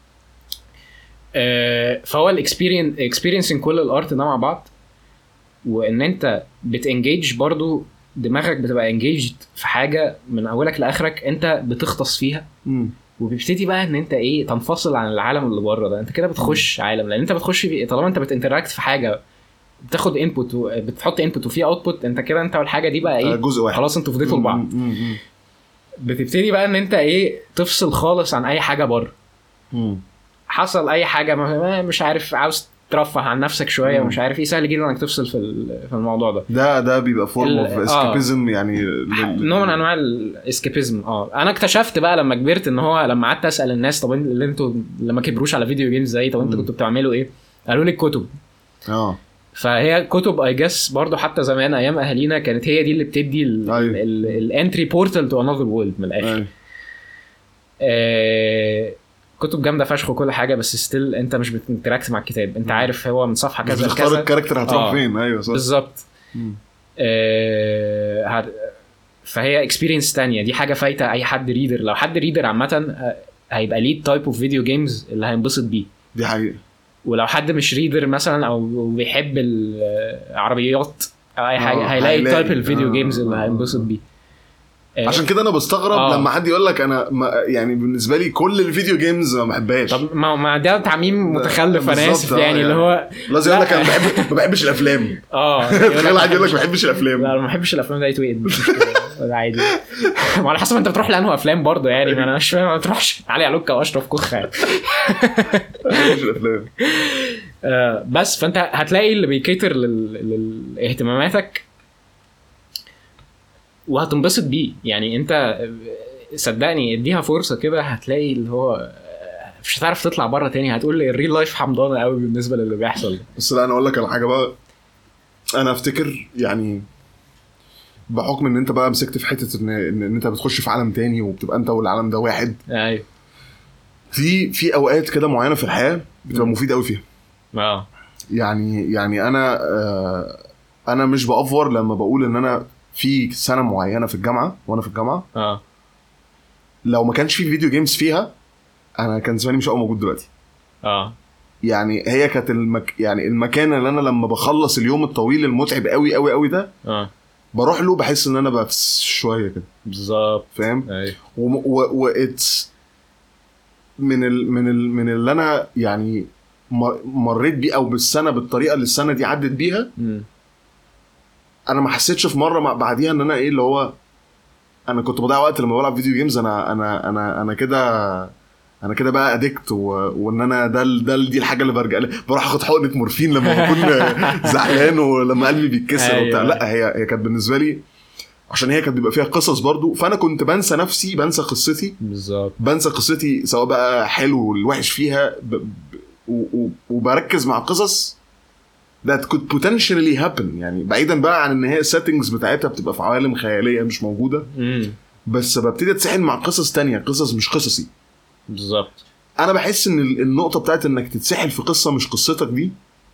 آه، فهو الاكسبيرينس اكسبيرينسنج كل الارت ده مع بعض وان انت بتنجيج برضو دماغك بتبقى انجيجد في حاجه من اولك لاخرك انت بتغطس فيها مم. وبيبتدي بقى ان انت ايه تنفصل عن العالم اللي بره ده انت كده بتخش عالم لان انت بتخش في طالما انت بتنتراكت في حاجه بتاخد انبوت بتحط انبوت وفي اوتبوت انت كده انت والحاجه دي بقى ايه جزء واحد خلاص انتوا فضيتوا لبعض مم. مم. بتبتدي بقى ان انت ايه تفصل خالص عن اي حاجه بره مم. حصل اي حاجه ما- ما- مش عارف عاوز ترفه عن نفسك شويه مم. ومش عارف ايه سهل جدا انك تفصل في ال- في الموضوع ده ده ده بيبقى فورم ال- اوف آه. اسكيبيزم يعني لل- نوع من انواع الاسكيبيزم اه انا اكتشفت بقى لما كبرت ان هو لما قعدت اسال الناس طب اللي انتوا لما كبروش على فيديو جيمز زي طب انتوا مم. كنتوا بتعملوا ايه؟ قالوا لي الكتب اه فهي كتب اي جس برضو حتى زمان ايام اهالينا كانت هي دي اللي بتدي أيوة. الانتري بورتال تو انذر وورلد من الاخر أيوة. آه، كتب جامده فشخ وكل حاجه بس ستيل انت مش بتنتراكت مع الكتاب انت عارف هو من صفحه مش كذا بتختار لكذا الكاركتر هتروح آه. فين ايوه صح بالظبط مم. آه، هت- فهي اكسبيرينس تانية دي حاجه فايته اي حد ريدر لو حد ريدر عامه آه، هيبقى ليه تايب اوف فيديو جيمز اللي هينبسط بيه دي حقيقة ولو حد مش ريدر مثلا او بيحب العربيات او اي حاجه آه، هيلاقي هيلاقي. تايب الفيديو آه، جيمز اللي آه، هينبسط بيه آه، عشان كده انا بستغرب آه. لما حد يقول لك انا ما يعني بالنسبه لي كل الفيديو جيمز ما بحبهاش طب ما ما ده تعميم متخلف انا بالظبط، اسف آه، يعني اللي يعني. هو لازم يقول لا. لك انا بحب ما بحبش الافلام اه تخيل واحد يقول لك ما لا بحبش الافلام انا ما بحبش الافلام ده يتوقد مش مشكله ده عادي وعلى حسب انت بتروح لانه افلام برضه يعني ما انا مش فاهم ما تروحش علي علوكا واشرف كوخ يعني. ما بحبش الافلام آه، بس فانت هتلاقي اللي بيكيتر لل- لاهتماماتك وهتنبسط بيه يعني انت آه، صدقني اديها فرصه كده هتلاقي اللي هو آه، مش هتعرف تطلع بره تاني هتقول لي الريل لايف حمضانه قوي بالنسبه للي بيحصل ده. بس لا انا اقول لك على حاجه بقى انا افتكر يعني بحكم ان انت بقى مسكت في حته ان ان إن انت بتخش في عالم تاني وبتبقى انت والعالم ده واحد ايوه في في اوقات كده معينه في الحياه بتبقى مم. مفيده قوي فيها اه يعني يعني انا آه انا مش بافور لما بقول ان انا في سنه معينه في الجامعه وانا في الجامعه اه لو ما كانش في فيديو جيمز فيها انا كان زماني مش هبقى موجود دلوقتي اه يعني هي كانت المك... يعني المكان اللي انا لما بخلص اليوم الطويل المتعب قوي قوي قوي ده اه بروح له بحس ان انا بفس شويه كده بالظبط فاهم ايوه و و اتس من ال من ال من اللي انا يعني مر- مريت بيه او بالسنه بالطريقه اللي السنه دي عدت بيها مم. انا ما حسيتش في مره مع بعديها ان انا ايه اللي هو انا كنت بضيع وقت لما بلعب فيديو جيمز انا انا انا انا كده انا كده بقى ادكت و... وان انا ده ال- ده ال- دي الحاجه اللي برجع لها بروح اخد حقنه مورفين لما بكون زعلان ولما قلبي بيتكسر أيوة. وبتاع لا هي هي كانت بالنسبه لي عشان هي كانت بيبقى فيها قصص برضو فانا كنت بنسى نفسي بنسى قصتي بالظبط بنسى قصتي سواء بقى حلو والوحش فيها ب... ب... و... و... وبركز مع قصص that could potentially happen يعني بعيدا بقى عن ان هي السيتنجز بتاعتها بتبقى في عوالم خياليه مش موجوده امم بس ببتدي اتسحل مع قصص تانية قصص مش قصصي بالظبط انا بحس ان ال- النقطه بتاعت انك تتسحل في قصه مش قصتك دي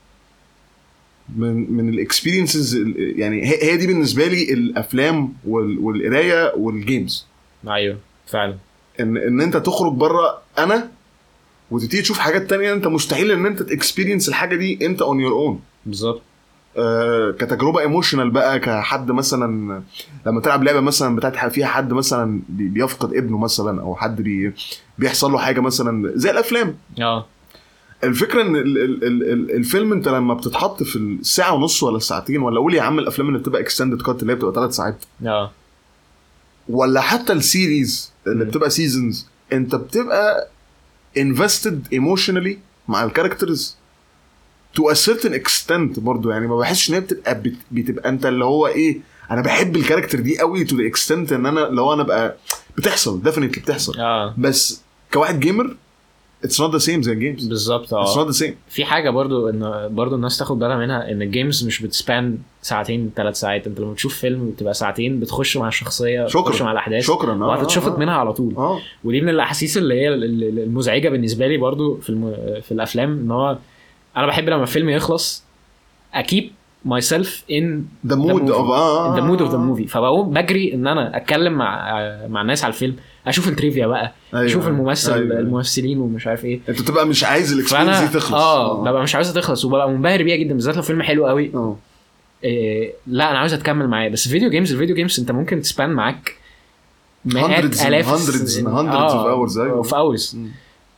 من من الاكسبيرينسز يعني هي هي دي بالنسبه لي الافلام وال- والقرايه والجيمز ايوه فعلا ان ان انت تخرج بره انا وتبتدي تشوف حاجات تانية انت مستحيل ان انت تكسبيرينس الحاجه دي انت اون يور اون بالظبط آه كتجربه ايموشنال بقى كحد مثلا لما تلعب لعبه مثلا بتاعت فيها حد مثلا بي- بيفقد ابنه مثلا او حد بي بيحصل له حاجه مثلا زي الافلام اه الفكره ان ال ال ال ال الفيلم انت لما بتتحط في الساعه ونص ولا الساعتين ولا قول يا عم الافلام اللي بتبقى اكستندد كات اللي هي بتبقى ثلاث ساعات اه ولا حتى السيريز اللي مم. بتبقى سيزونز انت بتبقى انفستد ايموشنالي مع الكاركترز تو ا certain extent برضه يعني ما بحسش ان هي بتبقى بت- بتبقى انت اللي هو ايه انا بحب الكاركتر دي قوي تو ذا اكستنت ان انا لو انا بقى بتحصل ديفينتلي بتحصل اه بس كواحد جيمر اتس نوت ذا سيم زي الجيمز بالظبط اتس اه نوت ذا سيم في حاجه برضو ان برضو الناس تاخد بالها منها ان الجيمز مش بتسبان ساعتين ثلاث ساعات انت لما بتشوف فيلم بتبقى ساعتين بتخش مع الشخصيه شكراً. بتخش مع الاحداث شكرا اه وهتتشفط آه، منها على طول اه ودي من الاحاسيس اللي هي ال- ال- المزعجه بالنسبه لي برضو في الم... في الافلام ان هو انا بحب لما الفيلم يخلص اكيب ماي سيلف ان ذا مود اوف اه ذا مود اوف ذا موفي فبقوم بجري ان انا اتكلم مع مع الناس على الفيلم اشوف التريفيا بقى أيوة. اشوف الممثل أيوة. الممثلين ومش عارف ايه انت بتبقى مش عايز الاكسبيرينس فانا دي تخلص اه ببقى مش عايزها تخلص وببقى منبهر بيها جدا بالذات لو فيلم حلو قوي اه إيه لا انا عاوز اتكمل معاه بس فيديو جيمز الفيديو جيمز انت ممكن تسبان معاك مئات Hundreds and الاف hundreds and hundreds of hours، أيوة. اوف اورز مم.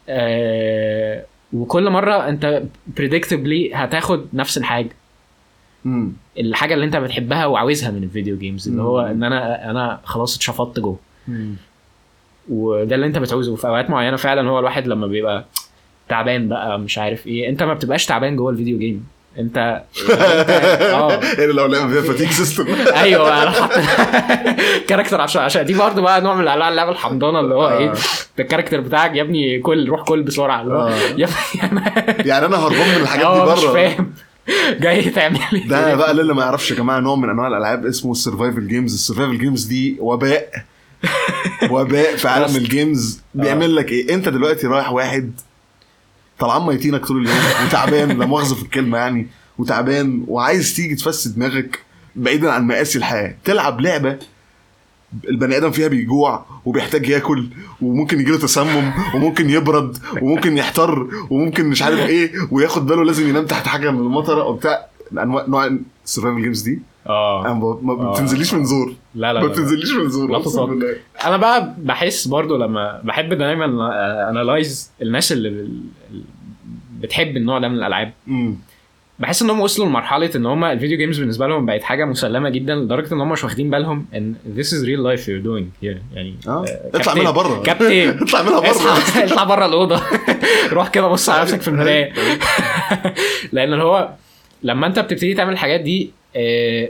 آه وكل مره انت بريدكتبلي هتاخد نفس الحاجه مم. الحاجه اللي انت بتحبها وعاوزها من الفيديو جيمز اللي هو مم. ان انا انا خلاص اتشفطت جوه وده اللي انت بتعوزه وفي اوقات معينه فعلا هو الواحد لما بيبقى تعبان بقى مش عارف ايه انت ما بتبقاش تعبان جوه الفيديو جيم انت انت اه ايه لو لعبه فيها فاتيك سيستم ايوه انا حاطط كاركتر عشان عشان دي برضه بقى نوع من انواع اللعبه الحمضانه اللي هو ايه آه. ده الكاركتر بتاعك يا ابني كل روح كل بسرعه اللي هو آه. يا ابني انا يعني انا هربان من الحاجات دي اه مش بره فاهم جاي تعمل لي ده بقى اللي ما يعرفش يا جماعه نوع من انواع الالعاب اسمه السرفايفل جيمز السرفايفل جيمز دي وباء وباء في عالم الجيمز بيعمل لك ايه انت دلوقتي رايح واحد طلعان ميتينك طول اليوم وتعبان لا مؤاخذه في الكلمه يعني وتعبان وعايز تيجي تفسد دماغك بعيدا عن مقاسي الحياه تلعب لعبه البني ادم فيها بيجوع وبيحتاج ياكل وممكن يجيله تسمم وممكن يبرد وممكن يحتر وممكن مش عارف ايه وياخد باله لازم ينام تحت حاجه من المطره وبتاع انواع نوع السرفايفل جيمز دي اه انا ما ما آه. بتنزليش من زور لا لا ما لا. بتنزليش من زور لا أقسم تطاق. بالله. انا بقى بحس برضو لما بحب دايما انالايز الناس اللي اللي بتحب النوع ده من الالعاب أمم. بحس ان هم وصلوا لمرحله ان هم الفيديو جيمز بالنسبه لهم بقت حاجه مسلمه جدا لدرجه ان هم مش واخدين بالهم ان this is real life you're doing here يعني اه آه، اطلع كابتن- منها بره كابتن اطلع منها بره اصحى اطلع بره الاوضه روح كده بص على نفسك في المرايه لان اللي هو لما انت بتبتدي تعمل الحاجات دي آه،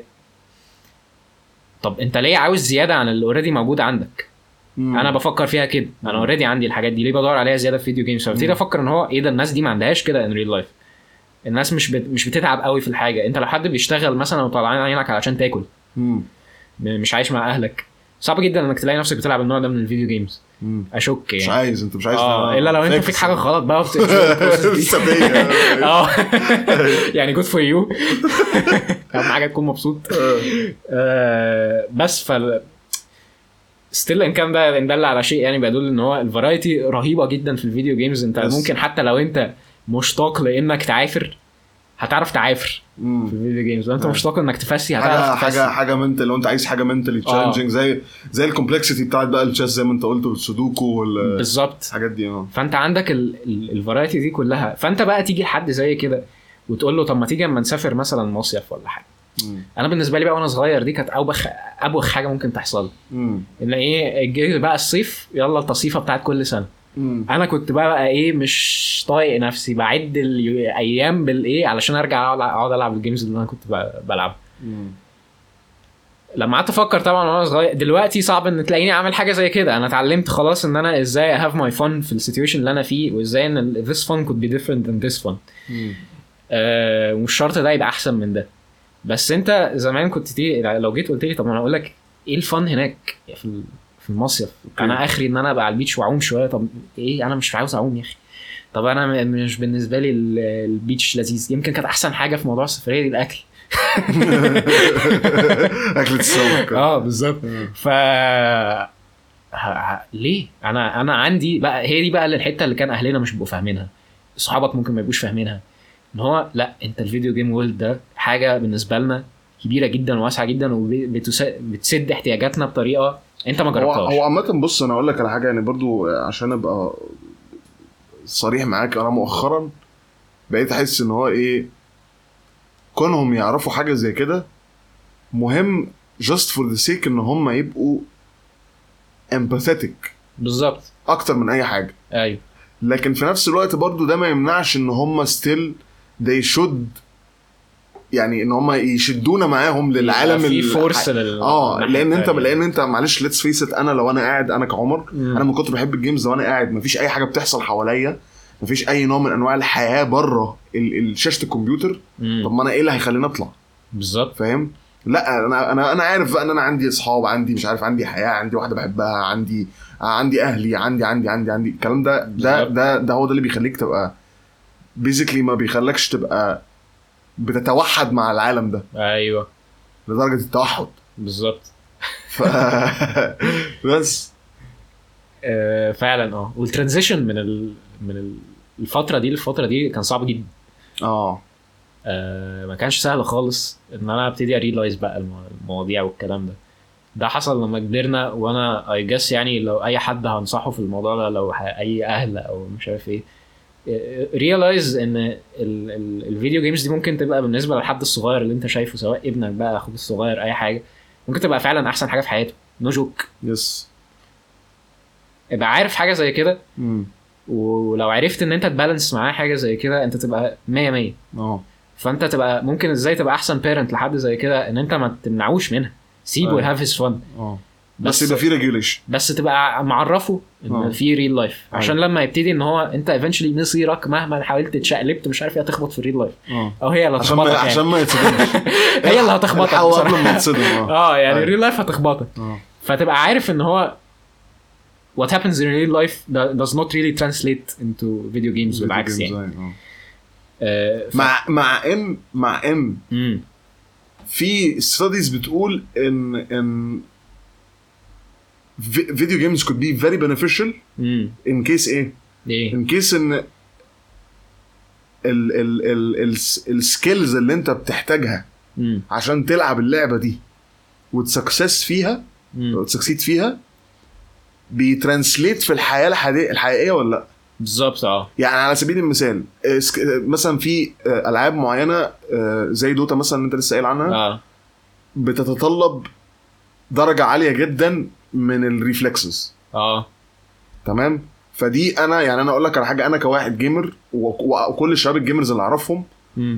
طب انت ليه عاوز زياده عن اللي اوريدي موجود عندك أمم. انا بفكر فيها كده انا اوريدي عندي الحاجات دي ليه بدور عليها زياده في فيديو جيمز فببتدي مم. افكر ان هو ايه ده الناس دي ما عندهاش كده ان ريل لايف الناس مش بت... مش بتتعب قوي في الحاجه انت لو حد بيشتغل مثلا وطالعين عينك علشان تاكل أمم. م- مش عايش مع اهلك صعب جدا انك تلاقي نفسك بتلعب النوع ده من الفيديو جيمز أمم. اشك مش يعني عايز انت مش عايز اه الا لو انت فاكس. فيك حاجه غلط بقى وبت- البروسيس دي. سبية. اه يعني جود فور يو اهم حاجه تكون مبسوط آه، بس فال ستيل ان كان ده ان دل على شيء يعني بيدل ان هو الفرايتي رهيبه جدا في الفيديو جيمز انت Yes. ممكن حتى لو انت مشتاق لانك تعافر هتعرف تعافر في أمم. الفيديو جيمز لو انت مشتاق انك تفسي حاجه هتعرف حاجه تفسي حاجه منتال لو انت عايز حاجه منتالي تشالنجينج زي زي الكومبلكسيتي بتاعت بقى التشيس زي ما انت قلت والسودوكو والحاجات بالظبط دي اه فانت عندك الفرايتي دي كلها فانت بقى تيجي لحد زي كده وتقول له طب ما تيجي اما نسافر مثلا مصيف ولا حاجه أمم. انا بالنسبه لي بقى وانا صغير دي كانت اوبخ ابوخ حاجه ممكن تحصل أمم. ان ايه جه بقى الصيف يلا التصيفه بتاعت كل سنه أمم. انا كنت بقى, بقى ايه مش طايق نفسي بعد الايام بالايه علشان ارجع اقعد اقعد العب الجيمز اللي انا كنت ب- بلعبها أمم. لما قعدت افكر طبعا وانا صغير دلوقتي صعب ان تلاقيني عامل حاجه زي كده انا اتعلمت خلاص ان انا ازاي هاف ماي فن في السيتويشن اللي انا فيه وازاي ان this fun could be different than this fun أمم. آه ومش شرط ده يبقى احسن من ده بس انت زمان كنت تيجي لو جيت قلت لي طب ما انا اقول لك ايه الفن هناك في ال- في المصيف انا اخري ان انا ابقى على البيتش واعوم شويه طب ايه انا مش عاوز اعوم يا اخي طب انا م- مش بالنسبه لي ال- البيتش لذيذ يمكن كانت احسن حاجه في موضوع السفريه دي الاكل اكلة السمك اه بالظبط ف ه- ه- ليه انا انا عندي بقى هي دي بقى الحته اللي كان اهلنا مش بيبقوا فاهمينها صحابك ممكن ما يبقوش فاهمينها ان هو لا انت الفيديو جيم وورلد ده حاجه بالنسبه لنا كبيره جدا وواسعه جدا وبتسد احتياجاتنا بطريقه انت ما هو جربتهاش هو عامة بص انا اقول لك على حاجة يعني برضو عشان ابقى صريح معاك انا مؤخرا بقيت احس ان هو ايه كونهم يعرفوا حاجة زي كده مهم just for the sake ان هم يبقوا empathetic بالظبط اكتر من اي حاجة ايوه لكن في نفس الوقت برضو ده ما يمنعش ان هم ستيل they should يعني ان هم يشدونا معاهم للعالم في ال- فورس لل اه الناحية لان انت التانية. لان انت معلش ليتس فيس انا لو انا قاعد انا كعمر مم. انا من كتر بحب الجيمز وانا قاعد مفيش اي حاجه بتحصل حواليا مفيش اي نوع من انواع الحياه بره ال- ال- شاشه الكمبيوتر مم. طب ما انا ايه اللي هيخليني اطلع بالظبط فاهم لا انا انا انا عارف بقى ان انا عندي اصحاب عندي مش عارف عندي حياه عندي واحده بحبها عندي عندي اهلي عندي عندي عندي عندي الكلام ده ده بالظبط. ده ده هو ده اللي بيخليك تبقى بيزيكلي ما بيخلكش تبقى بتتوحد مع العالم ده ايوه لدرجه التوحد بالظبط ف... بس آه، فعلا اه والترانزيشن من ال... من ال- الفتره دي للفتره دي كان صعب جدا اه آه، ما كانش سهل خالص ان انا ابتدي اريلايز بقى المو- المواضيع والكلام ده ده حصل لما كبرنا وانا اي جس يعني لو اي حد هنصحه في الموضوع ده لو ح- اي اهل او مش عارف ايه ريلايز ان ال ال الفيديو جيمز دي ممكن تبقى بالنسبه للحد الصغير اللي انت شايفه سواء ابنك بقى اخوك الصغير اي حاجه ممكن تبقى فعلا احسن حاجه في حياته نو جوك يس ابقى عارف حاجه زي كده امم ولو عرفت ان انت تبالانس معاه حاجه زي كده انت تبقى 100 100 اه فانت تبقى ممكن ازاي تبقى احسن بيرنت لحد زي كده ان انت ما تمنعوش منها سيبه أيوة. يهاف هيز فن اه بس بس يبقى في ريجوليشن بس تبقى معرفه ان آه. في ريل لايف أيوة. عشان لما يبتدي ان هو انت ايفنشولي مصيرك مهما حاولت تشقلبت مش عارف ايه هتخبط في الريل لايف اه او هي اللي عشان ما هتخبطك عشان يعني. ما يتصدمش هي اللي هتخبطك الحقوا قبل بصراحة. ما يتصدم اه اه يعني أيوة. الريل لايف هتخبطك اه فتبقى عارف ان هو what happens in real life that does not really translate into video games بالعكس يعني آه. آه، ف- مع مع ان مع ان مم. في ستاديز بتقول ان ان فيديو جيمز could be very beneficial مم. in case ايه؟ ايه in case ان ال ال ال السكيلز اللي انت بتحتاجها مم. عشان تلعب اللعبه دي وتسكسس فيها مم. وتسكسيد فيها بيترانسليت في الحياه الحقيقيه الحقيقيه ولا لا؟ بالظبط اه يعني على سبيل المثال آه، سك- آه، مثلا في آه، العاب معينه آه، زي دوتا مثلا اللي انت لسه قايل عنها اه بتتطلب درجه عاليه جدا من الريفلكسز اه تمام فدي انا يعني انا اقول لك على حاجه انا كواحد جيمر و- وكل الشباب الجيمرز اللي اعرفهم مم.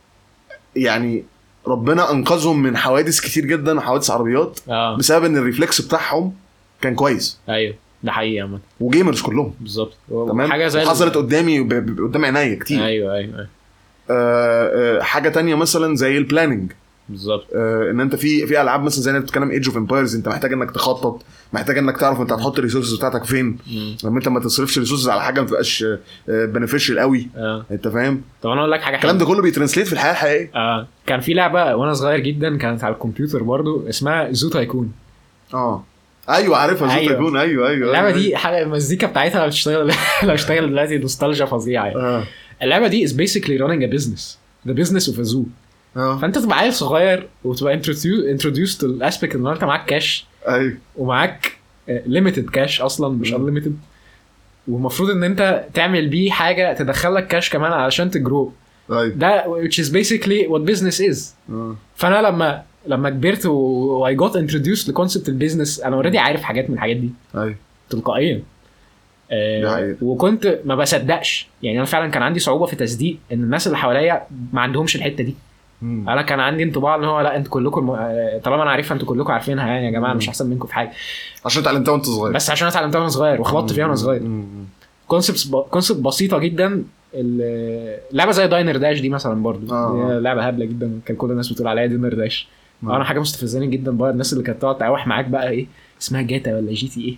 يعني ربنا انقذهم من حوادث كتير جدا حوادث عربيات اه بسبب ان الريفلكس بتاعهم كان كويس ايوه ده حقيقي عامة وجيمرز كلهم بالظبط تمام حاجه زي ال- حصلت قدامي ب- ب- قدام عينيا كتير ايوه ايوه أيوة. آه آه حاجه تانية مثلا زي البلاننج بالظبط آه ان انت في في العاب مثلا زي ما بتتكلم ايدج اوف امبايرز انت محتاج انك تخطط محتاج انك تعرف انت هتحط الريسورسز بتاعتك فين مم. لما انت ما تصرفش ريسورسز على حاجه ما تبقاش بنفيشال قوي اه انت فاهم طب انا اقول لك حاجه الكلام حلوه ده كله بيترانسليت في الحياه الحقيقيه اه كان في لعبه وانا صغير جدا كانت على الكمبيوتر برضو اسمها زو تايكون اه ايوه عارفها زوت أيوة. تكون ايوه ايوه اللعبه أيوة. دي حاجه المزيكا بتاعتها لو اشتغل لو اشتغل دلوقتي نوستالجيا فظيعه يعني اه اللعبه دي is basically running a business the business of a zoo اه فانت تبقى عيل صغير وتبقى introduced introduced للاسبكت ان انت معاك كاش ايوه ومعاك ليميتد كاش اصلا مش مم. انليميتد والمفروض ان انت تعمل بيه حاجه تدخلك كاش كمان علشان تجرو ايوه ده which is basically what business is آه. فانا لما لما كبرت و I got introduced لكونسبت البيزنس انا اوريدي عارف حاجات من الحاجات دي ايوه تلقائيا دي آه حقيقة. وكنت ما بصدقش يعني انا فعلا كان عندي صعوبه في تصديق ان الناس اللي حواليا ما عندهمش الحته دي مم. انا كان عندي انطباع ان هو لا انتوا كلكم الم... آه، طالما انا عارفها انتوا كلكم عارفينها يعني يا جماعه مش احسن منكم في حاجه عشان اتعلمتها وانت صغير بس عشان انا اتعلمتها وانا صغير وخبطت فيها وانا صغير مم. كونسبت ب... كونسبت بسيطه جدا ال- لعبه زي داينر داش دي مثلا برضو آه. هي لعبه هبله جدا كان كل الناس بتقول عليها دينر داش آه. انا حاجه مستفزاني جدا بقى الناس اللي كانت تقعد تقاوح معاك بقى ايه اسمها جاتا ولا جي تي ايه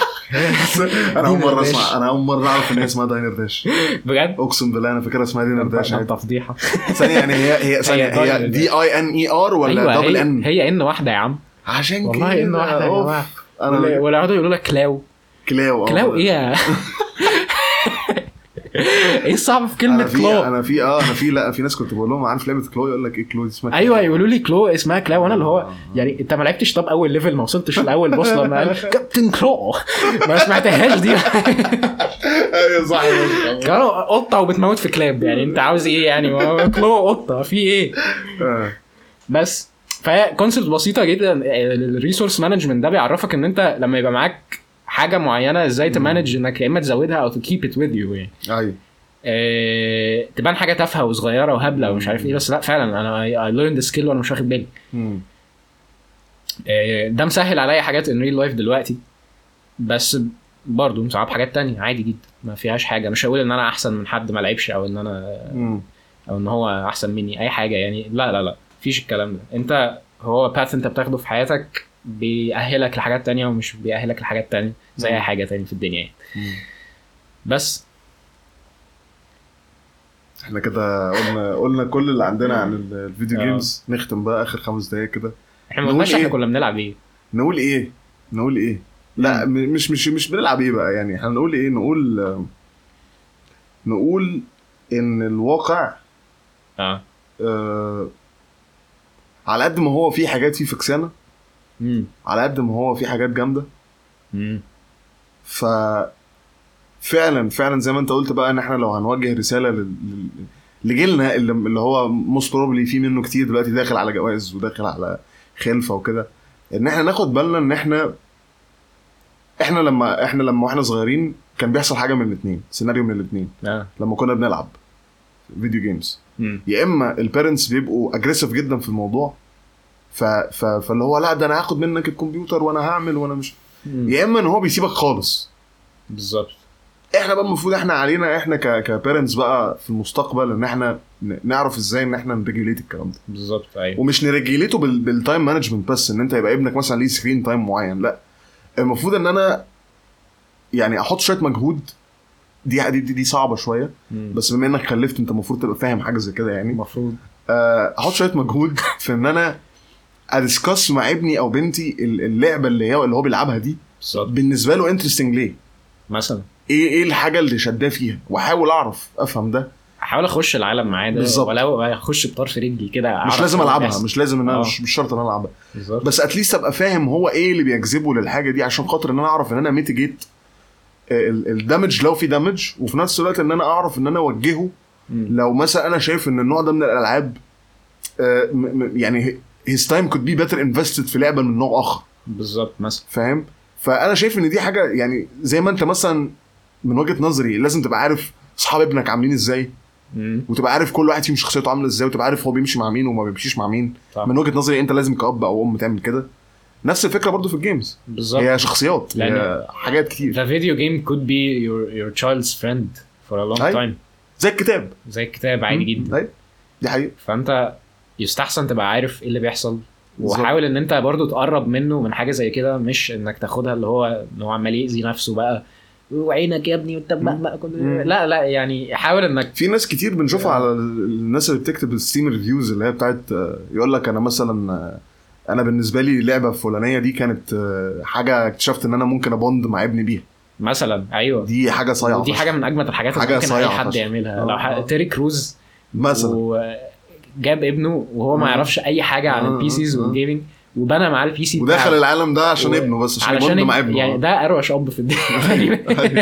انا اول دينر مره داش. اسمع انا اول مره اعرف ان هي اسمها داينر داش بجد اقسم بالله انا فاكرها اسمها دينر داش ده عادي. انت فضيحه ثانيه يعني هي هي ثانيه هي هي داينر دي اي ان اي ار ولا ايوه دبل هي, ان هي ان واحده يا عم عشان والله كده ان واحده يا أوف. جماعه ولا انا ولا يقعدوا يقولوا لك كلاو كلاو آه. كلاو ايه يا ايه الصعب في انا كلمه في كلو انا في اه انا في لا في ناس كنت بقول لهم عارف لعبه كلو يقول لك ايه كلو دي اسمها ايوه كلو. يقولوا لي كلو اسمها كلاو وانا اللي هو آه. يعني انت ما لعبتش طب اول ليفل ما وصلتش لاول بوس لما قال كابتن كلو ما سمعتهاش دي ايوه صح ماشي. كانوا قطه وبتموت في كلاب يعني انت عاوز ايه يعني ما هو كلو قطه في ايه آه. بس فهي كونسبت بسيطه جدا الريسورس مانجمنت ده بيعرفك ان انت لما يبقى معاك حاجه معينه ازاي تمانج انك يا اما تزودها او تكيب ات وذ يو يعني ايوه آه، تبان حاجه تافهه وصغيره وهبله ومش عارف ايه بس لا فعلا انا اي ليرند سكيل وانا مش واخد بالي مم. آه، ده مسهل عليا حاجات ان ريل لايف دلوقتي بس برضه مصعب حاجات تانية عادي جدا ما فيهاش حاجه مش هقول ان انا احسن من حد ما لعبش او ان انا مم. او ان هو احسن مني اي حاجه يعني لا لا لا مفيش الكلام ده انت هو باث انت بتاخده في حياتك بيأهلك لحاجات تانية ومش بيأهلك لحاجات تانية زي مم. اي حاجه تانية في الدنيا يعني مم. بس احنا كده قلنا قلنا كل اللي عندنا عن ال- الفيديو آه. جيمز نختم بقى اخر خمس دقايق كده احنا ما نقول قلناش احنا إيه؟ كنا بنلعب ايه نقول ايه نقول ايه لا م- مش مش مش بنلعب ايه بقى يعني احنا نقول ايه نقول آه، نقول ان الواقع اه آه على قد ما هو فيه حاجات فيه فكسانه امم على قد ما هو فيه حاجات جامده امم ف فعلا فعلا زي ما انت قلت بقى ان احنا لو هنوجه رساله لل... لل- لجيلنا اللي, اللي هو موست بروبلي في منه كتير دلوقتي داخل على جواز وداخل على خلفه وكده ان احنا ناخد بالنا ان احنا احنا لما احنا لما واحنا صغيرين كان بيحصل حاجه من الاثنين سيناريو من الاثنين اه لما كنا بنلعب فيديو جيمز امم يا اما البيرنتس بيبقوا اجريسيف جدا في الموضوع ف... ف... فاللي هو لا ده انا هاخد منك الكمبيوتر وانا هعمل وانا مش يا اما ان هو بيسيبك خالص بالظبط احنا بقى المفروض احنا علينا احنا ك كبيرنتس بقى في المستقبل ان احنا ن- نعرف ازاي ان احنا نريجوليت الكلام ده بالظبط ايوه ومش نريجوليته بال... بالتايم مانجمنت بس ان انت يبقى ابنك مثلا ليه سكرين تايم معين لا المفروض ان انا يعني احط شويه مجهود دي دي, دي, دي صعبه شويه مم. بس بما انك خلفت انت المفروض تبقى فاهم حاجه زي كده يعني المفروض آه، احط شويه مجهود في ان انا ادسكس مع ابني او بنتي ال- اللعبه اللي هي اللي هو بيلعبها دي بالظبط بالنسبه له انترستنج ليه؟ مثلا ايه ايه الحاجه اللي شداه فيها؟ واحاول اعرف افهم ده احاول اخش العالم معاه ده بالظبط. ولو اخش بطرف رجلي كده مش أعرف لازم إيه اللي العبها بيحصل. مش لازم ان انا آه. مش, مش شرط ان انا العبها بالظبط بس اتليست ابقى فاهم هو ايه اللي بيجذبه للحاجه دي عشان خاطر ان انا اعرف ان انا ميتيجيت الدمج لو في دمج وفي نفس الوقت ان انا اعرف ان انا اوجهه مم. لو مثلا انا شايف ان النوع ده من الالعاب آه، م- م- يعني his time could be better invested في لعبه من نوع اخر بالظبط مثلا فاهم فانا شايف ان دي حاجه يعني زي ما انت مثلا من وجهه نظري لازم تبقى عارف اصحاب ابنك عاملين ازاي مم. وتبقى عارف كل واحد فيهم شخصيته عامله ازاي وتبقى عارف هو بيمشي مع مين وما بيمشيش مع مين صح. من وجهه نظري انت لازم كاب او ام تعمل كده نفس الفكره برضو في الجيمز بالظبط هي شخصيات هي لأن- حاجات كتير The video game could be your your child's friend for a long أيوة. time زي الكتاب زي الكتاب عادي جدا أيوة. دي حقيقه فانت يستحسن تبقى عارف ايه اللي بيحصل بالظبط. وحاول ان انت برضو تقرب منه من حاجه زي كده مش انك تاخدها اللي هو ان هو عمال يأذي نفسه بقى وعينك يا ابني وانت بقى كل مم. لا لا يعني حاول انك في ناس كتير بنشوفها على ال- الناس اللي بتكتب الستيم ريفيوز اللي هي بتاعت آه، يقول لك انا مثلا آه، انا بالنسبه لي اللعبه الفلانيه دي كانت آه، حاجه اكتشفت ان انا ممكن ابوند مع ابني بيها مثلا ايوه دي حاجه صايعه ودي فشخ. حاجه من اجمد الحاجات اللي حاجة ممكن اي صايعة حد فشخ. يعملها آه، لو آه. ح- تيري كروز مثلا وجاب ابنه وهو ما آه. يعرفش اي حاجه عن آه، البيسيز آه، آه. والجيمنج وبنى معاه البي سي ودخل بتاعه. العالم ده عشان و- ابنه بس عشان علشان يبوند مع ابنه يعني آه. ده اروش اب في الدنيا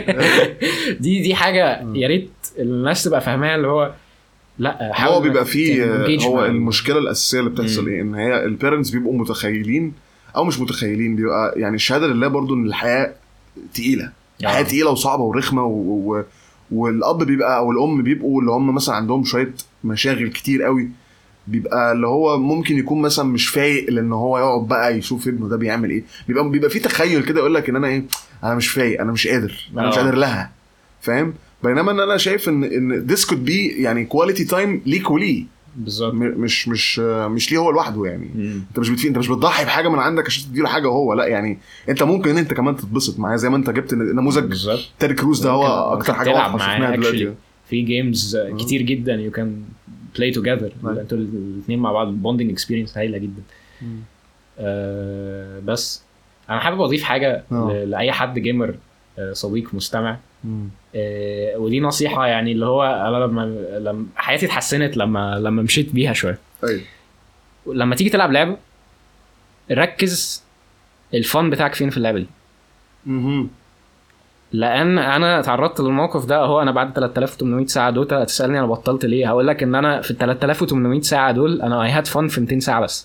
دي دي حاجه يا ريت الناس تبقى فاهماها اللي هو لا حاول هو بيبقى إنك فيه تengage هو مع ال- المشكله الاساسيه اللي بتحصل مم. ايه ان هي البيرنتس بيبقوا متخيلين او مش متخيلين بيبقى يعني الشهاده لله برضو ان الحياه تقيله الحياه آه. تقيله وصعبه ورخمه و... و... والاب بيبقى او الام بيبقوا اللي هم مثلا عندهم شويه مشاغل كتير قوي بيبقى اللي هو ممكن يكون مثلا مش فايق لان هو يقعد بقى يشوف ابنه ده بيعمل ايه بيبقى بيبقى في تخيل كده يقول لك ان انا ايه انا مش فايق انا مش قادر انا مش آه. قادر لها فاهم بينما ان انا شايف ان ان this could be يعني كواليتي تايم ليك وليه بالظبط م- مش مش مش ليه هو لوحده يعني مم. انت مش بتفي... انت مش بتضحي بحاجه من عندك عشان تديله حاجه هو لا يعني انت ممكن انت كمان تتبسط معاه زي ما انت جبت نموذج بالظبط تيري كروز ده هو ممكن- اكتر ممكن حاجه تلعب واضحه معاه شفناها actually. دلوقتي في جيمز كتير جدا يو كان بلاي توجذر أيوة. انتوا الاثنين مع بعض بوندنج اكسبيرينس هايله جدا مم. آه بس انا حابب اضيف حاجه آه. ل- لاي حد جيمر آه، صديق مستمع آه، ودي نصيحه يعني اللي هو انا لما لما حياتي اتحسنت لما لما مشيت بيها شويه ايوه لما تيجي تلعب لعبه ركز الفن بتاعك فين في اللعبه دي مهم. لان انا تعرضت للموقف ده اهو انا بعد 3800 ساعه دوتا تسالني انا بطلت ليه هقول لك ان انا في ال 3800 ساعه دول انا اي هاد فن في 200 ساعه بس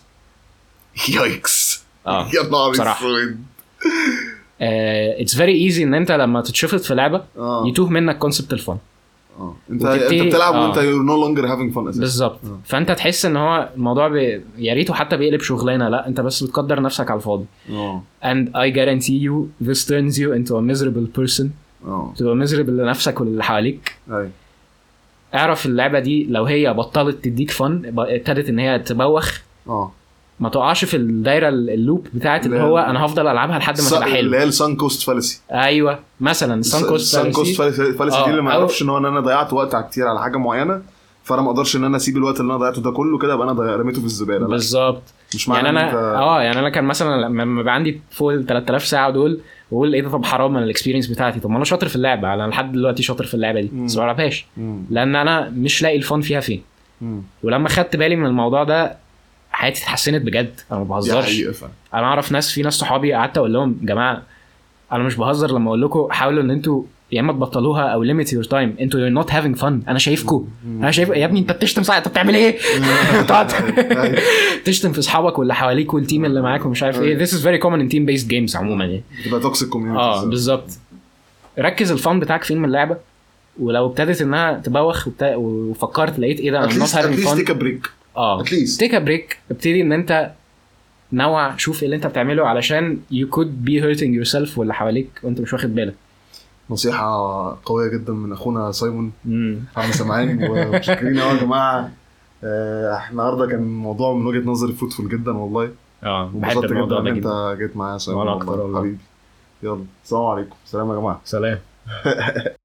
يايكس اه يا نهار بصراحة. اسود اتس فيري ايزي ان انت لما تتشفط في لعبه اه يتوه منك كونسبت الفن اه انت وتبتدي- انت بتلعب آه. وانت يور نو لونجر هافينج فن اساسا بالظبط آه. فانت تحس ان هو الموضوع بي... يا ريته حتى بيقلب شغلانه لا انت بس بتقدر نفسك على الفاضي اه and I guarantee you this turns you into a miserable person اه تبقى miserable لنفسك وللي حواليك ايوه اعرف اللعبه دي لو هي بطلت تديك فن ابتدت ان هي تبوخ اه ما تقعش في الدايره اللوب بتاعت اللي لا. هو انا هفضل العبها لحد ما تبقى اللي حلو هي السان كوست فالسي ايوه مثلا سان كوست سان كوست فالسي آه، دي اللي ما أو- يعرفش ان هو ان انا ضيعت وقت كتير على حاجه معينه فانا ما اقدرش ان انا اسيب الوقت اللي انا ضيعته ده كله كده ابقى انا ضيع- رميته في الزباله لا بالظبط مش معنى يعني إن انا أنت- اه يعني انا كان مثلا لما يبقى عندي فوق ال 3000 ساعه دول واقول ايه ده طب حرام من الاكسبيرينس بتاعتي طب ما انا شاطر في اللعبه انا لحد دلوقتي شاطر في اللعبه دي مم. بس ما بلعبهاش مم. لان انا مش لاقي الفن فيها فين مم. ولما خدت بالي من الموضوع ده حياتي اتحسنت بجد انا ما دي بهزرش حقيقه فعلا انا اعرف ناس في ناس صحابي قعدت اقول لهم يا جماعه انا مش بهزر لما اقول لكم حاولوا ان انتوا يا اما تبطلوها او ليميت يور تايم انتوا يور نوت هافينج فن انا شايفكم انا شايف يا ابني انت بتشتم صح انت بتعمل ايه؟ تقعد أيوة. تشتم في اصحابك واللي حواليك والتيم اللي معاك ومش عارف ايه this is very common in team based games عموما يعني بتبقى توكسيك كوميونتي اه بالظبط ركز الفن بتاعك فين من اللعبه ولو ابتدت انها تبوخ وبت- وفكرت لقيت ايه ده انا نوت هافينج اتليست فن تيك بريك اه اتليست تيك ا بريك ابتدي ان انت نوع شوف ايه اللي انت بتعمله علشان you could be hurting yourself واللي حواليك وانت مش واخد بالك نصيحه قويه جدا من اخونا سايمون امم احنا سامعين ومتشكرين قوي يا جماعه آه، احنا النهارده كان الموضوع من وجهه نظري فوتفول جدا والله اه بحب وانبسطت الموضوع جدا ده ان جدا انت جيت معايا يا سايمون وأنا أكتر والله. حبيبي يلا السلام عليكم سلام يا جماعه سلام